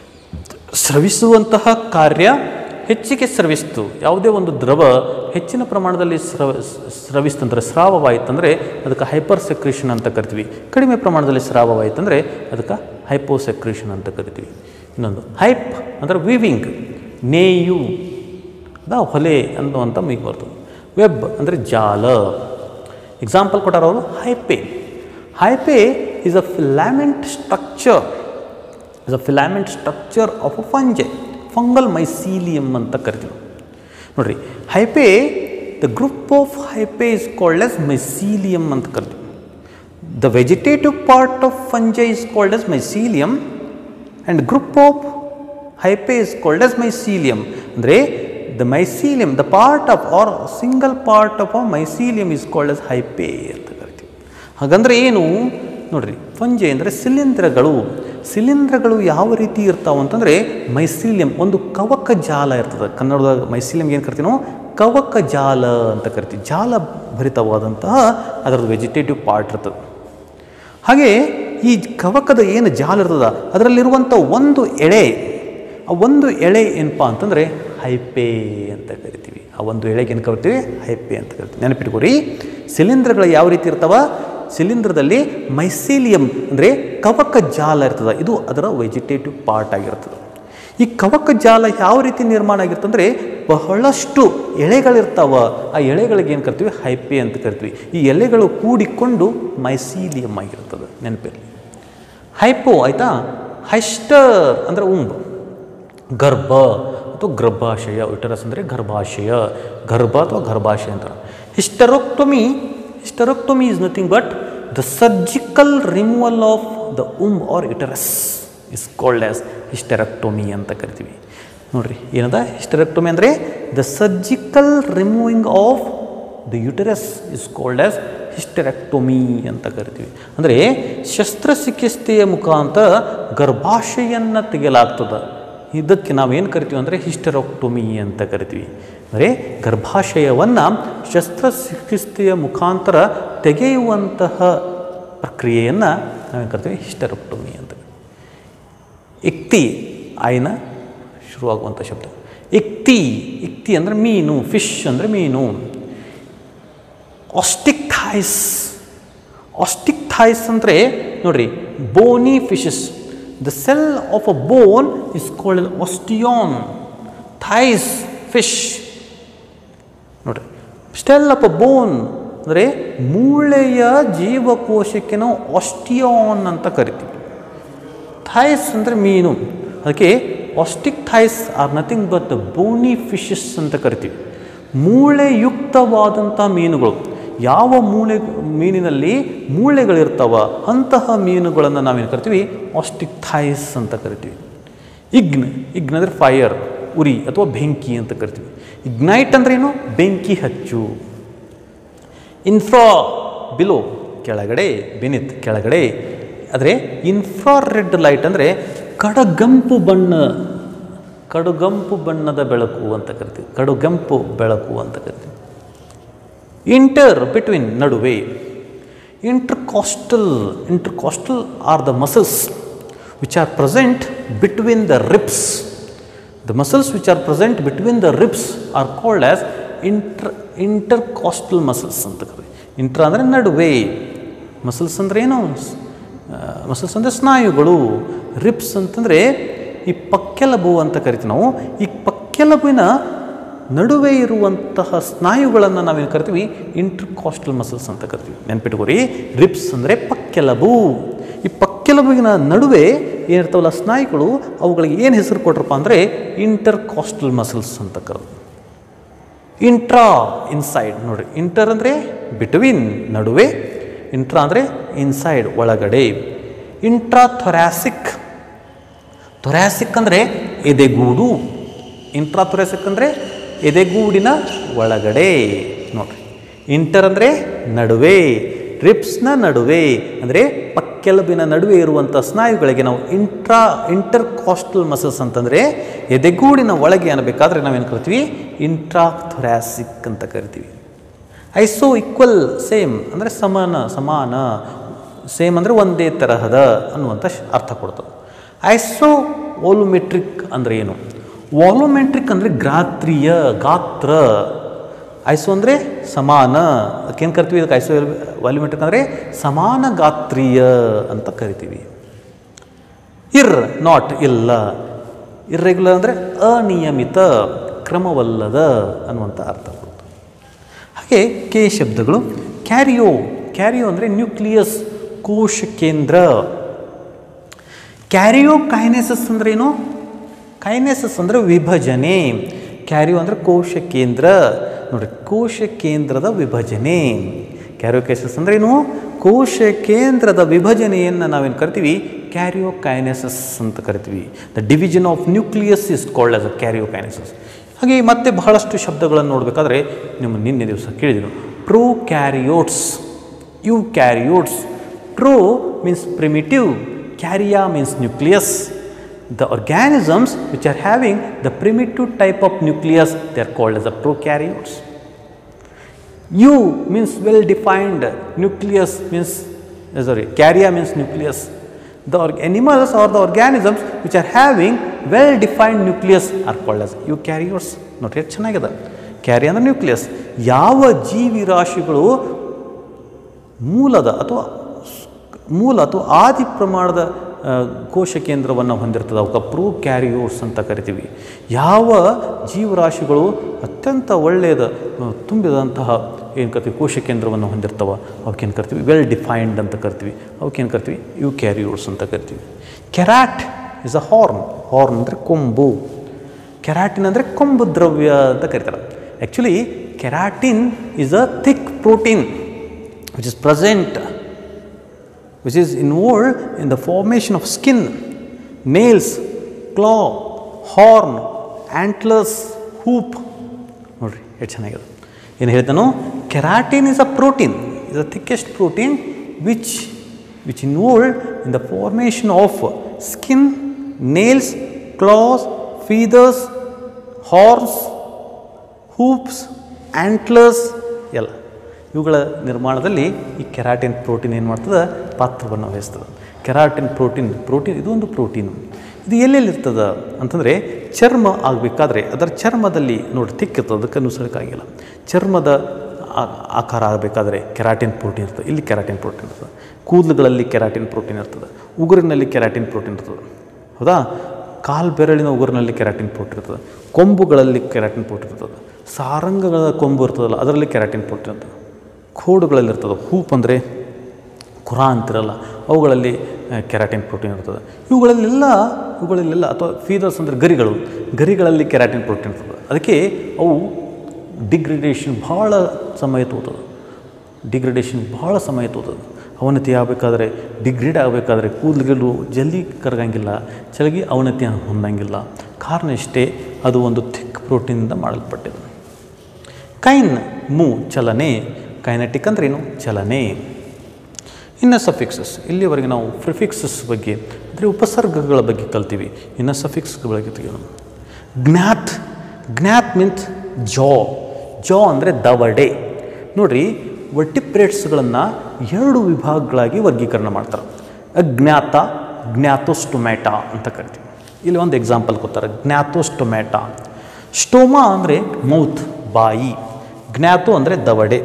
ಸ್ರವಿಸುವಂತಹ ಕಾರ್ಯ ಹೆಚ್ಚಿಗೆ ಸ್ರವಿಸ್ತು ಯಾವುದೇ ಒಂದು ದ್ರವ ಹೆಚ್ಚಿನ ಪ್ರಮಾಣದಲ್ಲಿ ಸ್ರವ ಸ್ರವಿಸ್ತಂದ್ರೆ ಸ್ರಾವವಾಯಿತಂದರೆ ಅದಕ್ಕೆ ಹೈಪರ್ ಸೆಕ್ರೇಷನ್ ಅಂತ ಕರಿತೀವಿ ಕಡಿಮೆ ಪ್ರಮಾಣದಲ್ಲಿ ಸ್ರಾವವಾಯಿತಂದರೆ ಅದಕ್ಕೆ ಹೈಪೋಸೆಕ್ರೇಷನ್ ಅಂತ ಕರಿತೀವಿ ಇನ್ನೊಂದು ಹೈಪ್ ಅಂದರೆ ವಿವಿಂಗ್ ನೇಯು ಅದ ಹೊಲೆ ಅನ್ನುವಂಥ ಮೀಗೆ ಬರ್ತದೆ ವೆಬ್ ಅಂದರೆ ಜಾಲ ಎಕ್ಸಾಂಪಲ್ ಕೊಟ್ಟಾರವರು hyphae hyphae is a filament structure is a filament structure of a fungi fungal mycelium ಅಂತ ಕರಿತೀವಿ ನೋಡ್ರಿ hyphae the group of hyphae is called as mycelium ಅಂತ ಕರಿತೀವಿ the vegetative part of fungi is called as mycelium and group of hyphae is called as mycelium ಅಂದರೆ the mycelium the part of or single part of a mycelium is called as hyphae ಅಂತ ಕರಿತೀವಿ ಹಾಗಂದ್ರೆ ಏನು ನೋಡ್ರಿ ಫಂಜೆ ಅಂದರೆ ಶಿಲೀಂಧ್ರಗಳು ಶಿಲೀಂಧ್ರಗಳು ಯಾವ ರೀತಿ ಇರ್ತಾವೆ ಅಂತಂದರೆ ಮೈಸೀಲಿಯಂ ಒಂದು ಕವಕ ಜಾಲ ಇರ್ತದೆ ಕನ್ನಡದಾಗ ಮೈಸೀಲಿಯಂ ಏನು ಕರಿತೀವಿ ನಾವು ಕವಕ ಜಾಲ ಅಂತ ಕರಿತೀವಿ ಜಾಲ ಭರಿತವಾದಂತಹ ಅದರದ್ದು ವೆಜಿಟೇಟಿವ್ ಪಾರ್ಟ್ ಇರ್ತದೆ ಹಾಗೆ ಈ ಕವಕದ ಏನು ಜಾಲ ಇರ್ತದ ಅದರಲ್ಲಿರುವಂಥ ಒಂದು ಎಳೆ ಆ ಒಂದು ಎಳೆ ಏನಪ್ಪ ಅಂತಂದರೆ ಹೈಪೆ ಅಂತ ಕರಿತೀವಿ ಆ ಒಂದು ಎಳೆಗೆ ಏನು ಕರಿತೀವಿ ಹೈಪೆ ಅಂತ ಕರಿತೀವಿ ನೆನಪಿಟ್ಕೋರಿ ಶಿಲೀಂಧ್ರಗಳು ಯಾವ ರೀತಿ ಇರ್ತಾವ ಶಿಲೀಂಧ್ರದಲ್ಲಿ ಮೈಸೀಲಿಯಂ ಅಂದರೆ ಕವಕ ಜಾಲ ಇರ್ತದೆ ಇದು ಅದರ ವೆಜಿಟೇಟಿವ್ ಪಾರ್ಟ್ ಆಗಿರ್ತದೆ ಈ ಕವಕ ಜಾಲ ಯಾವ ರೀತಿ ನಿರ್ಮಾಣ ಆಗಿರ್ತಂದರೆ ಬಹಳಷ್ಟು ಎಳೆಗಳಿರ್ತಾವ ಆ ಎಳೆಗಳಿಗೆ ಏನು ಕರಿತೀವಿ ಹೈಪೆ ಅಂತ ಕರಿತೀವಿ ಈ ಎಲೆಗಳು ಕೂಡಿಕೊಂಡು ಮೈಸೀಲಿಯಂ ಆಗಿರ್ತದೆ ನೆನಪಿರಲಿ ಹೈಪೋ ಆಯಿತಾ ಹೈಸ್ಟರ್ ಅಂದರೆ ಉಂಬು ಗರ್ಭ ಅಥವಾ ಗರ್ಭಾಶಯ ಯುಟರಸ್ ಅಂದರೆ ಗರ್ಭಾಶಯ ಗರ್ಭ ಅಥವಾ ಗರ್ಭಾಶಯ ಅಂತಾರೆ hysterectomy hysterectomy is nothing but the surgical removal of the um or uterus is called as hysterectomy ಅಂತ ಕರಿತೀವಿ ನೋಡ್ರಿ ಏನದ ಹಿಸ್ಟೆರಕ್ಟೊಮಿ ಅಂದರೆ the surgical removing of the uterus is called as hysterectomy ಅಂತ ಕರಿತೀವಿ ಅಂದರೆ ಶಸ್ತ್ರಚಿಕಿತ್ಸೆಯ ಮುಖಾಂತರ ಗರ್ಭಾಶಯನ್ನು ತೆಗೆಯಲಾಗ್ತದೆ ಇದಕ್ಕೆ ನಾವೇನು ಕರಿತೀವಿ ಅಂದರೆ ಹಿಸ್ಟೆರಕ್ಟೊಮಿ ಅಂತ ಕರಿತೀವಿ ಅಂದರೆ ಗರ್ಭಾಶಯವನ್ನು ಶಸ್ತ್ರಚಿಕಿತ್ಸೆಯ ಮುಖಾಂತರ ತೆಗೆಯುವಂತಹ ಪ್ರಕ್ರಿಯೆಯನ್ನು ನಾವೇನು ಕರಿತೀವಿ ಹಿಸ್ಟೆರಕ್ಟೊಮಿ ಅಂತ ಇಕ್ತಿ ಆಯ್ನ ಶುರುವಾಗುವಂಥ ಶಬ್ದ ಇಕ್ತಿ ಇಕ್ತಿ ಅಂದರೆ ಮೀನು ಫಿಶ್ ಅಂದರೆ ಮೀನು ಆಸ್ಟಿಕ್ ಥೈಸ್ ಆಸ್ಟಿಕ್ ಥೈಸ್ ಅಂದರೆ ನೋಡ್ರಿ bony fishes the cell of a bone is called osteon ichthys fish ನೋಡ್ರಿ ಸ್ಟೆಲ್ ಆಫ್ ಅ ಬೋನ್ ಅಂದರೆ ಮೂಳೆಯ ಜೀವಕೋಶಕ್ಕೆ ನಾವು ಆಸ್ಟಿಯಾನ್ ಅಂತ ಕರಿತೀವಿ ಥೈಸ್ ಅಂದರೆ ಮೀನು ಅದಕ್ಕೆ osteichthyes are nothing but bony fishes ಅಂತ ಕರಿತೀವಿ ಮೂಳೆಯುಕ್ತವಾದಂಥ ಮೀನುಗಳು ಯಾವ ಮೂಳೆ ಮೀನಿನಲ್ಲಿ ಮೂಳೆಗಳಿರ್ತಾವ ಅಂತಹ ಮೀನುಗಳನ್ನು ನಾವೇನು ಕರಿತೀವಿ ಆಸ್ಟಿಕ್ ಥೈಸ್ ಅಂತ ಕರಿತೀವಿ ಇಗ್ನ್ ಇಗ್ನ್ ಅಂದರೆ ಫೈರ್ ಉರಿ ಅಥವಾ ಬೆಂಕಿ ಅಂತ ಕರಿತೀವಿ ಇಗ್ನೈಟ್ ಅಂದ್ರೆ ಏನು ಬೆಂಕಿ ಹಚ್ಚು ಇನ್ಫ್ರಾ ಬಿಲೋ ಕೆಳಗಡೆ ಬೆನಿತ್ ಕೆಳಗಡೆ ಆದರೆ ಇನ್ಫ್ರಾರೆಡ್ ಲೈಟ್ ಅಂದರೆ ಕಡಗಂಪು ಬಣ್ಣ ಕಡುಗಂಪು ಬಣ್ಣದ ಬೆಳಕು ಅಂತ ಕರಿತೀವಿ ಕಡುಗಂಪು ಬೆಳಕು ಅಂತ ಕರಿತೀವಿ ಇಂಟರ್ ಬಿಟ್ವೀನ್ ನಡುವೆ intercostal intercostal are the muscles which are present between the ribs the muscles which are present between the ribs are called as inter intercostal muscles ಅಂತ ಕರೀತೀವಿ ಇಂಟ್ರ ಅಂದರೆ ನಡುವೆ ಮಸಲ್ಸ್ ಅಂದರೆ ಏನು ಮಸಲ್ಸ್ ಅಂದರೆ ಸ್ನಾಯುಗಳು ರಿಪ್ಸ್ ಅಂತಂದರೆ ಈ ಪಕ್ಕೆಲಬು ಅಂತ ಕರಿತೀವಿ ನಾವು ಈ ಪಕ್ಕೆಲಬುವಿನ ನಡುವೆ ಇರುವಂತಹ ಸ್ನಾಯುಗಳನ್ನು ನಾವೇನು ಕರಿತೀವಿ ಇಂಟರ್ಕಾಸ್ಟಲ್ ಮಸಲ್ಸ್ ಅಂತ ಕರಿತೀವಿ ನೆನ್ಪಿಟ್ಕೋರಿ ರಿಪ್ಸ್ ಅಂದರೆ ಪಕ್ಕೆಲಬು ಈ ಪಕ್ಕೆಲಬುವಿನ ನಡುವೆ ಏನಿರ್ತಾವಲ್ಲ ಸ್ನಾಯುಗಳು ಅವುಗಳಿಗೆ ಏನು ಹೆಸರು ಕೊಟ್ರಪ್ಪ ಅಂದರೆ ಇಂಟರ್ಕಾಸ್ಟಲ್ ಮಸಲ್ಸ್ ಅಂತ ಕರೆದು ಇಂಟ್ರಾ ಇನ್ಸೈಡ್ ನೋಡಿರಿ ಇಂಟರ್ ಅಂದರೆ ಬಿಟ್ವೀನ್ ನಡುವೆ ಇಂಟ್ರಾ ಅಂದರೆ ಇನ್ಸೈಡ್ ಒಳಗಡೆ ಇಂಟ್ರಾ ಥೊರ್ಯಾಸಿಕ್ ಥೊರ್ಯಾಸಿಕ್ ಅಂದರೆ ಎದೆಗೂಡು ಇಂಟ್ರಾ ಥೊರ್ಯಾಸಿಕ್ ಅಂದರೆ ಎದೆಗೂಡಿನ ಒಳಗಡೆ ನೋಡ್ರಿ ಇಂಟರ್ ಅಂದರೆ ನಡುವೆ ರಿಪ್ಸ್ನ ನಡುವೆ ಅಂದರೆ ಪಕ್ಕೆಲುಬಿನ ನಡುವೆ ಇರುವಂಥ ಸ್ನಾಯುಗಳಿಗೆ ನಾವು ಇಂಟ್ರಾ ಇಂಟರ್ ಕಾಸ್ಟಲ್ ಮಸಲ್ಸ್ ಅಂತಂದರೆ ಎದೆಗೂಡಿನ ಒಳಗೆ ಅನ್ನಬೇಕಾದ್ರೆ ನಾವೇನು ಕರಿತೀವಿ ಇಂಟ್ರಾ ಥೊರ್ಯಾಸಿಕ್ ಅಂತ ಕರಿತೀವಿ ಐಸೋ ಈಕ್ವಲ್ ಸೇಮ್ ಅಂದರೆ ಸಮಾನ ಸಮಾನ ಸೇಮ್ ಅಂದರೆ ಒಂದೇ ತರಹದ ಅನ್ನುವಂಥ ಶ್- ಅರ್ಥ ಕೊಡ್ತದೆ ಐಸೋ ವಾಲ್ಯೂಮೆಟ್ರಿಕ್ ಅಂದರೆ ಏನು ವಾಲ್ಯೂಮೆಟ್ರಿಕ್ ಅಂದರೆ ಗಾತ್ರೀಯ ಗಾತ್ರ ಐಸೋ ಅಂದರೆ ಸಮಾನ ಅದಕ್ಕೇನು ಕರಿತೀವಿ ಇದಕ್ಕೆ ಐಸೋ ವಾಲ್ಯೂಮೆಟ್ರಿಕ್ ಅಂದರೆ ಸಮಾನ ಗಾತ್ರೀಯ ಅಂತ ಕರಿತೀವಿ ಇರ್ ನಾಟ್ ಇಲ್ಲ ಇರ್ರೆಗ್ಯುಲರ್ ಅಂದರೆ ಅನಿಯಮಿತ ಕ್ರಮವಲ್ಲದ ಅನ್ನುವಂಥ ಅರ್ಥ ಕೊಡ್ತದೆ ಹಾಗೆ ಕೆ ಶಬ್ದಗಳು ಕ್ಯಾರಿಯೋ ಕ್ಯಾರಿಯೋ ಅಂದರೆ ನ್ಯೂಕ್ಲಿಯಸ್ ಕೋಶ ಕೇಂದ್ರ ಕ್ಯಾರಿಯೋ ಕೈನೆಸಸ್ ಅಂದ್ರೆ ಏನು ಕೈನೆಸಸ್ ಅಂದರೆ ವಿಭಜನೆ ಕ್ಯಾರಿಯೋ ಅಂದರೆ ಕೋಶ ಕೇಂದ್ರ ನೋಡ್ರಿ ಕೋಶ ಕೇಂದ್ರದ ವಿಭಜನೆ ಕ್ಯಾರಿಯೋಕೈಸಸ್ ಅಂದ್ರೆ ಏನು ಕೋಶ ಕೇಂದ್ರದ ವಿಭಜನೆಯನ್ನು ನಾವೇನು ಕರಿತೀವಿ ಕ್ಯಾರಿಯೋಕೈನೆಸಸ್ ಅಂತ ಕರಿತೀವಿ the division of nucleus is called as a karyokinesis ಹಾಗೆ ಮತ್ತೆ ಬಹಳಷ್ಟು ಶಬ್ದಗಳನ್ನು ನೋಡಬೇಕಾದ್ರೆ ನಿಮ್ಮ ನಿನ್ನೆ ದಿವಸ ಕೇಳಿದರು prokaryotes eukaryotes pro means primitive karya means nucleus the organisms which are having the primitive type of nucleus they are called as the prokaryotes u means well defined nucleus means uh, sorry carria means nucleus the org- animals or the organisms which are having well defined nucleus are called as eukaryotes ನೋಡ್ರಿ ಎಷ್ಟು ಚೆನ್ನಾಗಿದೆ carry ಅಂದರೆ nucleus ಯಾವ ಜೀವಿರಾಶಿಗಳು ಮೂಲದ ಅಥವಾ ಸ್- ಮೂಲ ಅಥವಾ ಆದಿ ಪ್ರಮಾಣದ ಆ, ಕೋಶ ಕೇಂದ್ರವನ್ನು ಹೊಂದಿರ್ತದೆ ಅವಕ್ಕೆ ಪ್ರೂ ಕ್ಯಾರಿಯೋರ್ಸ್ ಅಂತ ಕರಿತೀವಿ ಯಾವ ಜೀವರಾಶಿಗಳು ಅತ್ಯಂತ ಒಳ್ಳೆಯದ ಆ, ತುಂಬಿದಂತಹ ಏನು ಕರಿತೀವಿ ಕೋಶ ಕೇಂದ್ರವನ್ನು ಹೊಂದಿರ್ತವ ಅವಕ್ಕೇನು ಕರಿತೀವಿ ವೆಲ್ ಡಿಫೈನ್ಡ್ ಅಂತ ಕರಿತೀವಿ ಅವಕ್ಕೇನು ಕರಿತೀವಿ ಯು ಕ್ಯಾರಿಯೋರ್ಸ್ ಅಂತ ಕರಿತೀವಿ kerat is a horn horn ಅಂದರೆ ಕೊಂಬು ಕೆರಾಟಿನ್ ಅಂದರೆ ಕೊಂಬು ದ್ರವ್ಯ ಅಂತ ಕರೀತಾರೆ actually keratin is a thick protein which is present which is involved in the formation of skin, nails, claw, horn, antlers, hoop. ನೋಡ್ರಿ ಎಷ್ಟು ಚೆನ್ನಾಗಿದೆ ಏನು ಹೇಳ್ತಾನು keratin is a protein is a thickest protein which which involved in the formation of skin nails claws feathers horse hooves antlers ಎಲ್ಲ ಇವುಗಳ ನಿರ್ಮಾಣದಲ್ಲಿ ಈ keratin protein ಏನು ಮಾಡ್ತದೆ ಪಾತ್ರವನ್ನು ವಹಿಸ್ತದೆ ಕೆರಾಟಿನ್ ಪ್ರೋಟೀನ್ ಪ್ರೋಟೀನ್ ಇದು ಒಂದು ಪ್ರೋಟೀನ್ ಇದು ಎಲ್ಲೆಲ್ಲಿ ಇರ್ತದೆ ಅಂತಂದರೆ ಚರ್ಮ ಆಗಬೇಕಾದ್ರೆ ಅದರ ಚರ್ಮದಲ್ಲಿ ನೋಡಿ ತಿಕ್ಕಿರ್ತದೆ ಅದಕ್ಕೆ ನುಸಳಿಕಾಗಿಲ್ಲ ಚರ್ಮದ ಆ- ಆಕಾರ ಆಗಬೇಕಾದ್ರೆ ಕೆರಾಟಿನ್ ಪ್ರೋಟೀನ್ ಇರ್ತದೆ ಇಲ್ಲಿ ಕೆರಾಟಿನ್ ಪ್ರೋಟೀನ್ ಇರ್ತದೆ ಕೂದಲುಗಳಲ್ಲಿ ಕೆರಾಟಿನ್ ಪ್ರೋಟೀನ್ ಇರ್ತದೆ ಉಗುರಿನಲ್ಲಿ ಕೆರಾಟಿನ್ ಪ್ರೋಟೀನ್ ಇರ್ತದೆ ಹೌದಾ ಕಾಲು ಬೆರಳಿನ ಉಗುರಿನಲ್ಲಿ ಕೆರಾಟಿನ್ ಪ್ರೋಟೀನ್ ಇರ್ತದೆ ಕೊಂಬುಗಳಲ್ಲಿ ಕೆರಾಟಿನ್ ಪ್ರೋಟೀನ್ ಇರ್ತದೆ ಸಾರಂಗಗಳ ಕೊಂಬು ಇರ್ತದಲ್ಲ ಅದರಲ್ಲಿ ಕೆರಾಟಿನ್ ಪ್ರೋಟೀನ್ ಇರ್ತದೆ ಖೋಡುಗಳಲ್ಲಿ ಇರ್ತದೆ ಹೂಪ್ ಅಂದರೆ ಕುರ ಅಂತಿರಲ್ಲ ಅವುಗಳಲ್ಲಿ ಆ, ಕೆರಾಟಿನ್ ಪ್ರೋಟೀನ್ ಇರ್ತದೆ ಇವುಗಳಲ್ಲೆಲ್ಲ ಇವುಗಳಲ್ಲೆಲ್ಲ ಅಥವಾ ಫೀದರ್ಸ್ ಅಂದರೆ ಗರಿಗಳು ಗರಿಗಳಲ್ಲಿ ಕೆರಾಟಿನ್ ಪ್ರೋಟೀನ್ ಇರ್ತದೆ ಅದಕ್ಕೆ ಅವು ಡಿಗ್ರಿಡೇಷನ್ ಭಾಳ ಸಮಯ ತೋತದೆ ಡಿಗ್ರಿಡೇಷನ್ ಭಾಳ ಸಮಯ ತೋತದೆ ಅವನತಿ ಆಗಬೇಕಾದ್ರೆ ಡಿಗ್ರೇಡ್ ಆಗಬೇಕಾದ್ರೆ ಕೂದಲುಗಳು ಜಲ್ದಿ ಕರಗಂಗಿಲ್ಲ ಚಲಗಿ ಅವನತಿ ಹೊಂದಂಗಿಲ್ಲ ಕಾರಣ ಇಷ್ಟೇ ಅದು ಒಂದು ಥಿಕ್ ಪ್ರೋಟೀನಿಂದ ಮಾಡಲ್ಪಟ್ಟಿದೆ ಕೈನ್ ಮೂ ಚಲನೆ ಕೈನೆಟಿಕ್ ಅಂದ್ರೇನು ಚಲನೆ ಇನ್ನು ಸಫಿಕ್ಸಸ್ ಇಲ್ಲಿವರೆಗೆ ನಾವು ಪ್ರಿಫಿಕ್ಸಸ್ ಬಗ್ಗೆ ಅಂದರೆ ಉಪಸರ್ಗಗಳ ಬಗ್ಗೆ ಕಲ್ತೀವಿ ಇನ್ನು ಸಫಿಕ್ಸ್ ಬಗ್ಗೆ ತೆಗೆಯೋಣ ಜ್ಞಾತ್ ಜ್ಞಾತ್ ಮೀನ್ಸ್ ಜಾ ಜಾ ಅಂದರೆ ದವಡೆ ನೋಡ್ರಿ ವರ್ಟಿಪ್ರೇಟ್ಸ್ಗಳನ್ನು ಎರಡು ವಿಭಾಗಗಳಾಗಿ ವರ್ಗೀಕರಣ ಮಾಡ್ತಾರೆ ಅಜ್ಞಾತ ಜ್ಞಾತೋಸ್ಟೊಮ್ಯಾಟ ಅಂತ ಕರಿತೀವಿ ಇಲ್ಲಿ ಒಂದು ಎಕ್ಸಾಂಪಲ್ ಕೊಡ್ತಾರೆ ಜ್ಞಾತೋಸ್ಟೊಮ್ಯಾಟ ಸ್ಟೋಮಾ ಅಂದರೆ ಮೌತ್ ಬಾಯಿ ಜ್ಞಾತು ಅಂದರೆ ದವಡೆ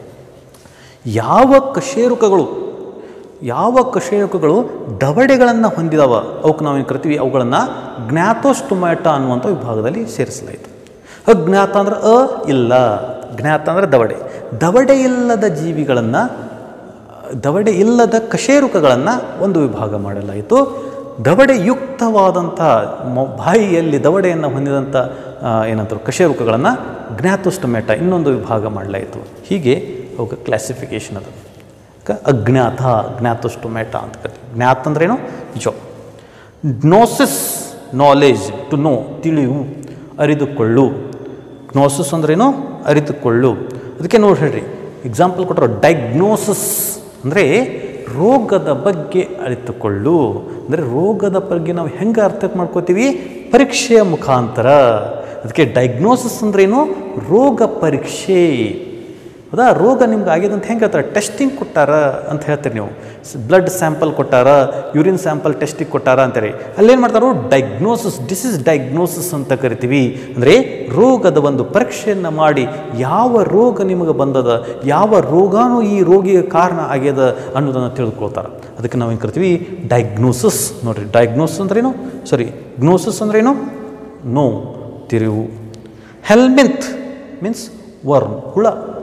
ಯಾವ ಕಶೇರುಕಗಳು ಯಾವ ಕಶೇರುಕಗಳು ದವಡೆಗಳನ್ನು ಹೊಂದಿದವ ಅವಕ್ಕೆ ನಾವೇನು ಕರಿತೀವಿ ಅವುಗಳನ್ನು ಜ್ಞಾತೋಸ್ಟೊಮ್ಯಾಟ ಅನ್ನುವಂಥ ವಿಭಾಗದಲ್ಲಿ ಸೇರಿಸಲಾಯಿತು ಅಜ್ಞಾತ ಅಂದ್ರೆ ಅ ಇಲ್ಲ ಜ್ಞಾತ ಅಂದರೆ ದವಡೆ ದವಡೆ ಇಲ್ಲದ ಜೀವಿಗಳನ್ನು ದವಡೆ ಇಲ್ಲದ ಕಶೇರುಕಗಳನ್ನು ಒಂದು ವಿಭಾಗ ಮಾಡಲಾಯಿತು ದವಡೆಯುಕ್ತವಾದಂಥ ಮೊ- ಬಾಯಿಯಲ್ಲಿ ದವಡೆಯನ್ನು ಹೊಂದಿದಂಥ ಆ, ಏನಂತಾರೆ ಕಶೇರುಕಗಳನ್ನು ಜ್ಞಾತೋಸ್ಟೊಮ್ಯಾಟ ಇನ್ನೊಂದು ವಿಭಾಗ ಮಾಡಲಾಯಿತು ಹೀಗೆ ಅವಕ್ಕೆ ಕ್ಲಾಸಿಫಿಕೇಷನ್ ಅದು ಕ ಅಜ್ಞಾತ ಜ್ಞಾತೋಸ್ಟೊಮ್ಯಾಟ ಅಂತ ಕರಿತೀವಿ ಜ್ಞಾತ ಅಂದ್ರೇನು ಜೋ ಗ್ನೋಸಿಸ್ ನಾಲೆಜ್ ಟು ನೋ ತಿಳಿವು ಅರಿದುಕೊಳ್ಳು ಗ್ನೋಸಿಸ್ ಅಂದ್ರೇನು ಅರಿತುಕೊಳ್ಳು ಅದಕ್ಕೆ ನೋಡಿ ಹೇಳ್ರಿ ಎಕ್ಸಾಂಪಲ್ ಕೊಟ್ಟರು ಡೈಗ್ನೋಸಿಸ್ ಅಂದರೆ ರೋಗದ ಬಗ್ಗೆ ಅರಿತುಕೊಳ್ಳು ಅಂದರೆ ರೋಗದ ಬಗ್ಗೆ ನಾವು ಹೆಂಗೆ ಅರ್ಥ ಮಾಡ್ಕೋತೀವಿ ಪರೀಕ್ಷೆಯ ಮುಖಾಂತರ ಅದಕ್ಕೆ ಡೈಗ್ನೋಸಿಸ್ ಅಂದ್ರೇನು ರೋಗ ಪರೀಕ್ಷೆ ಹೌದಾ ರೋಗ ನಿಮ್ಗೆ ಆಗಿದೆ ಅಂತ ಹೆಂಗೆ ಹೇಳ್ತಾರೆ ಟೆಸ್ಟಿಂಗ್ ಕೊಟ್ಟಾರ ಅಂತ ಹೇಳ್ತೀರಿ ನೀವು ಬ್ಲಡ್ ಸ್ಯಾಂಪಲ್ ಕೊಟ್ಟಾರ ಯೂರಿನ್ ಸ್ಯಾಂಪಲ್ ಟೆಸ್ಟಿಗೆ ಕೊಟ್ಟಾರ ಅಂತಾರೆ ಅಲ್ಲೇನು ಮಾಡ್ತಾರೋ ಡೈಗ್ನೋಸಿಸ್ ಡಿಸೀಸ್ ಡೈಗ್ನೋಸಿಸ್ ಅಂತ ಕರಿತೀವಿ ಅಂದರೆ ರೋಗದ ಒಂದು ಪರೀಕ್ಷೆಯನ್ನು ಮಾಡಿ ಯಾವ ರೋಗ ನಿಮಗೆ ಬಂದದ ಯಾವ ರೋಗಾನು ಈ ರೋಗಿಗೆ ಕಾರಣ ಆಗ್ಯದ ಅನ್ನೋದನ್ನು ತಿಳಿದುಕೊಳ್ತಾರೆ ಅದಕ್ಕೆ ನಾವೇನು ಕರಿತೀವಿ ಡೈಗ್ನೋಸಿಸ್ ನೋಡಿರಿ ಡೈಗ್ನೋಸಿಸ್ ಅಂದ್ರೇನು ಸಾರಿ ಗ್ನೋಸಿಸ್ ಅಂದ್ರೇನು ನೋ ತಿರುವು ಹೆಲ್ಮೆಂತ್ ಮೀನ್ಸ್ ವರ್ಮ್ ಹುಳ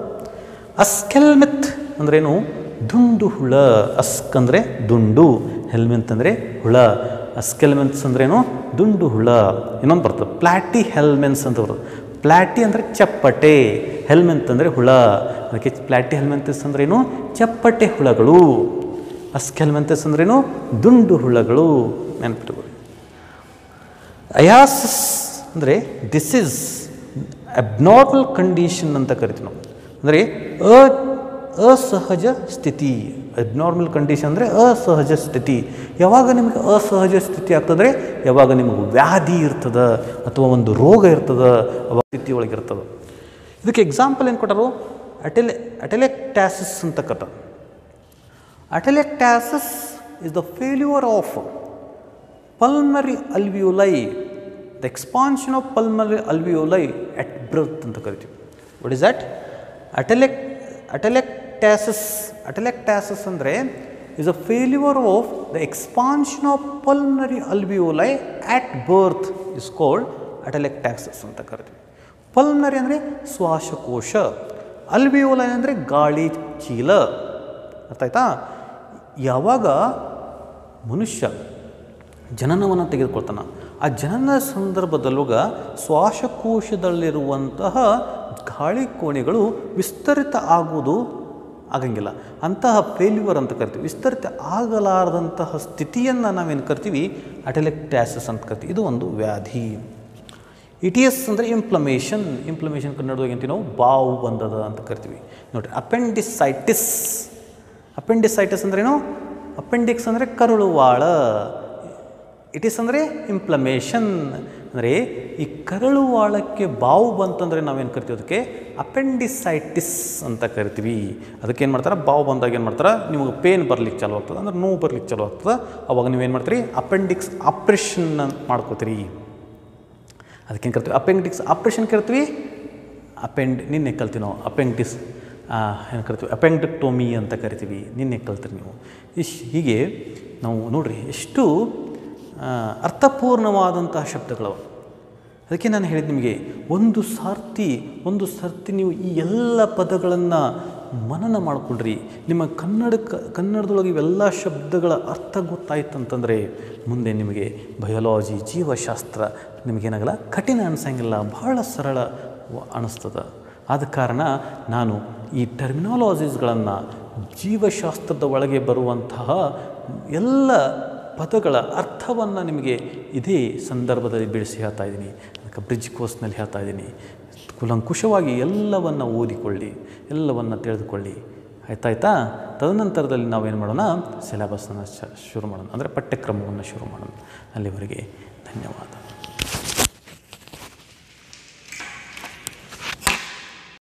ಅಸ್ಕೆಲ್ಮೆತ್ ಅಂದ್ರೇನು ದುಂಡು ಹುಳ ಅಸ್ಕ್ ಅಂದರೆ ದುಂಡು ಹೆಲ್ಮೆಂತ್ ಅಂದರೆ ಹುಳ ಅಸ್ಕೆಲ್ಮೆಂತ್ಸ್ ಅಂದ್ರೇನು ದುಂಡು ಹುಳ ಇನ್ನೊಂದು ಬರ್ತದೆ ಪ್ಲಾಟಿ ಹೆಲ್ಮೆನ್ಸ್ ಅಂತ ಬರ್ತದೆ ಪ್ಲಾಟಿ ಅಂದರೆ ಚಪ್ಪಟೆ ಹೆಲ್ಮೆಂತ್ ಅಂದರೆ ಹುಳ ಅದಕ್ಕೆ ಪ್ಲಾಟಿ ಹೆಲ್ಮೆಂತಸ್ ಅಂದ್ರೇನು ಚಪ್ಪಟೆ ಹುಳಗಳು ಅಸ್ಕೆಲ್ಮೆಂತಸ್ ಅಂದ್ರೇನು ದುಂಡು ಹುಳಗಳು ನೆನಪಿಟ್ಕೊಳ್ಳಿ ಅಯಾಸಿಸ್ ಅಂದರೆ ಡಿಸೀಸ್ ಅಬ್ನಾರ್ಮಲ್ ಕಂಡೀಷನ್ ಅಂತ ಕರಿತೀವಿ ನಾವು ಅಂದರೆ ಅ ಅಸಹಜ ಸ್ಥಿತಿ ಅಬ್ನಾರ್ಮಲ್ ಕಂಡೀಷನ್ ಅಂದರೆ ಅಸಹಜ ಸ್ಥಿತಿ ಯಾವಾಗ ನಿಮಗೆ ಅಸಹಜ ಸ್ಥಿತಿ ಆಗ್ತದ್ರೆ ಯಾವಾಗ ನಿಮಗೆ ವ್ಯಾಧಿ ಇರ್ತದೆ ಅಥವಾ ಒಂದು ರೋಗ ಇರ್ತದೆ ಅವಾಗ ಸ್ಥಿತಿ ಒಳಗೆ ಇರ್ತದೆ ಇದಕ್ಕೆ ಎಕ್ಸಾಂಪಲ್ ಏನು ಕೊಟ್ಟರು ಅಟೆಲೆ ಅಟೆಲೆಕ್ಟ್ಯಾಸಿಸ್ ಅಂತ ಕಥ atelectasis is the failure of pulmonary alveoli the expansion of pulmonary alveoli at birth ಅಂತ ಕರಿತೀವಿ what is that atelec atelectasis atelectasis ಅಂದರೆ is a failure of the expansion of pulmonary alveoli at birth is called atelectasis ಅಂತ ಕರಿತೀವಿ pulmonary ಅಂದರೆ ಶ್ವಾಸಕೋಶ ಅಲ್ವಿಯೋಲೈ ಅಂದರೆ ಗಾಳಿ ಚೀಲ ಅರ್ಥ ಆಯ್ತಾ ಯಾವಾಗ ಮನುಷ್ಯ ಜನನವನ್ನು ತೆಗೆದುಕೊಳ್ತಾನೆ ಆ ಜನನ ಸಂದರ್ಭದಲ್ಲುಗ ಶ್ವಾಸಕೋಶದಲ್ಲಿರುವಂತಹ ಗಾಳಿ ಕೋಣೆಗಳು ವಿಸ್ತರಿತ ಆಗುವುದು ಆಗಂಗಿಲ್ಲ ಅಂತಹ ಫೇಲ್ಯೂರ್ ಅಂತ ಕರಿತೀವಿ ವಿಸ್ತರಿತ ಆಗಲಾರದಂತಹ ಸ್ಥಿತಿಯನ್ನು ನಾವೇನು ಕರಿತೀವಿ ಅಟೆಲೆಕ್ಟ್ಯಾಸಸ್ ಅಂತ ಕರಿತೀವಿ ಇದು ಒಂದು ವ್ಯಾಧಿ ಇ ಟಿ ಎಸ್ ಅಂದರೆ ಇಂಪ್ಲಮೇಷನ್ ಇಂಪ್ಲಮೇಷನ್ ಕನ್ನಡದಾಗ ಅಂತೀವಿ ನಾವು ಬಾವು ಬಂದದ ಅಂತ ಕರಿತೀವಿ ನೋಡಿರಿ ಅಪೆಂಡಿಸೈಟಿಸ್ ಅಪೆಂಡಿಸೈಟಿಸ್ ಅಂದ್ರೇನು ಅಪೆಂಡಿಕ್ಸ್ ಅಂದರೆ ಕರುಳುವಾಳ ಇಟಿಸ್ ಅಂದರೆ ಇಂಪ್ಲಮೇಷನ್ ಅಂದರೆ ಈ ಕರಳುವಾಳಕ್ಕೆ ಬಾವು ಬಂತಂದರೆ ನಾವೇನು ಕರಿತೀವಿ ಅದಕ್ಕೆ ಅಪೆಂಡಿಸೈಟಿಸ್ ಅಂತ ಕರಿತೀವಿ ಅದಕ್ಕೆ ಏನು ಮಾಡ್ತಾರೆ ಬಾವು ಬಂದಾಗ ಏನು ಮಾಡ್ತಾರೆ ನಿಮಗೆ ಪೇನ್ ಬರ್ಲಿಕ್ಕೆ ಚಾಲು ಆಗ್ತದೆ ಅಂದ್ರೆ ನೋವು ಬರ್ಲಿಕ್ಕೆ ಚಾಲು ಆಗ್ತದೆ ಅವಾಗ ನೀವೇನು ಮಾಡ್ತೀರಿ ಅಪೆಂಡಿಕ್ಸ್ ಆಪ್ರೇಷನ್ ಮಾಡ್ಕೋತೀರಿ ಅದಕ್ಕೇನು ಕರಿತೀವಿ ಅಪೆಂಡಿಕ್ಸ್ ಆಪ್ರೇಷನ್ ಕರಿತೀವಿ ಅಪೆಂಡ್ ನಿನ್ನೆ ಕಲ್ತೀವಿ ನಾವು ಅಪೆಂಡಿಕ್ಸ್ ಏನು ಕರಿತೀವಿ ಅಪೆಂಡಕ್ಟೋಮಿ ಅಂತ ಕರಿತೀವಿ ನಿನ್ನೆ ಕಲ್ತೀರಿ ನೀವು ಇಶ್ ಹೀಗೆ ನಾವು ನೋಡ್ರಿ ಎಷ್ಟು ಆ, ಅರ್ಥಪೂರ್ಣವಾದಂತಹ ಶಬ್ದಗಳವ ಅದಕ್ಕೆ ನಾನು ಹೇಳಿದ ನಿಮಗೆ ಒಂದು ಸಾರ್ತಿ ಒಂದು ಸರ್ತಿ ನೀವು ಈ ಎಲ್ಲ ಪದಗಳನ್ನು ಮನನ ಮಾಡಿಕೊಡ್ರಿ ನಿಮ್ಮ ಕನ್ನಡ ಕನ್ನಡದೊಳಗೆ ಇವೆಲ್ಲ ಶಬ್ದಗಳ ಅರ್ಥ ಗೊತ್ತಾಯ್ತು ಅಂತಂದರೆ ಮುಂದೆ ನಿಮಗೆ ಬಯೋಲಾಜಿ ಜೀವಶಾಸ್ತ್ರ ನಿಮಗೇನಾಗಲ್ಲ ಕಠಿಣ ಅನ್ಸಂಗಿಲ್ಲ ಭಾಳ ಸರಳ ವ- ಅನಿಸ್ತದ ಆದ ಕಾರಣ ನಾನು ಈ ಟರ್ಮಿನಾಲಜೀಸ್ಗಳನ್ನು ಜೀವಶಾಸ್ತ್ರದ ಒಳಗೆ ಬರುವಂತಹ ಎಲ್ಲ ಪದಗಳ ಅರ್ಥವನ್ನು ನಿಮಗೆ ಇದೇ ಸಂದರ್ಭದಲ್ಲಿ ಬಿಡಿಸಿ ಹೇಳ್ತಾ ಇದ್ದೀನಿ ಅದಕ್ಕೆ ಬ್ರಿಡ್ಜ್ ಕೋರ್ಸ್ನಲ್ಲಿ ಹೇಳ್ತಾ ಇದ್ದೀನಿ ಕುಲಂಕುಷವಾಗಿ ಎಲ್ಲವನ್ನು ಓದಿಕೊಳ್ಳಿ ಎಲ್ಲವನ್ನು ತಿಳಿದುಕೊಳ್ಳಿ ಆಯ್ತಾಯ್ತಾ ತದನಂತರದಲ್ಲಿ ನಾವೇನು ಮಾಡೋಣ ಸಿಲೆಬಸ್ಸನ್ನು ಶುರು ಮಾಡೋಣ ಅಂದರೆ ಪಠ್ಯಕ್ರಮವನ್ನು ಶುರು ಮಾಡೋಣ ಅಲ್ಲಿವರೆಗೆ ಧನ್ಯವಾದ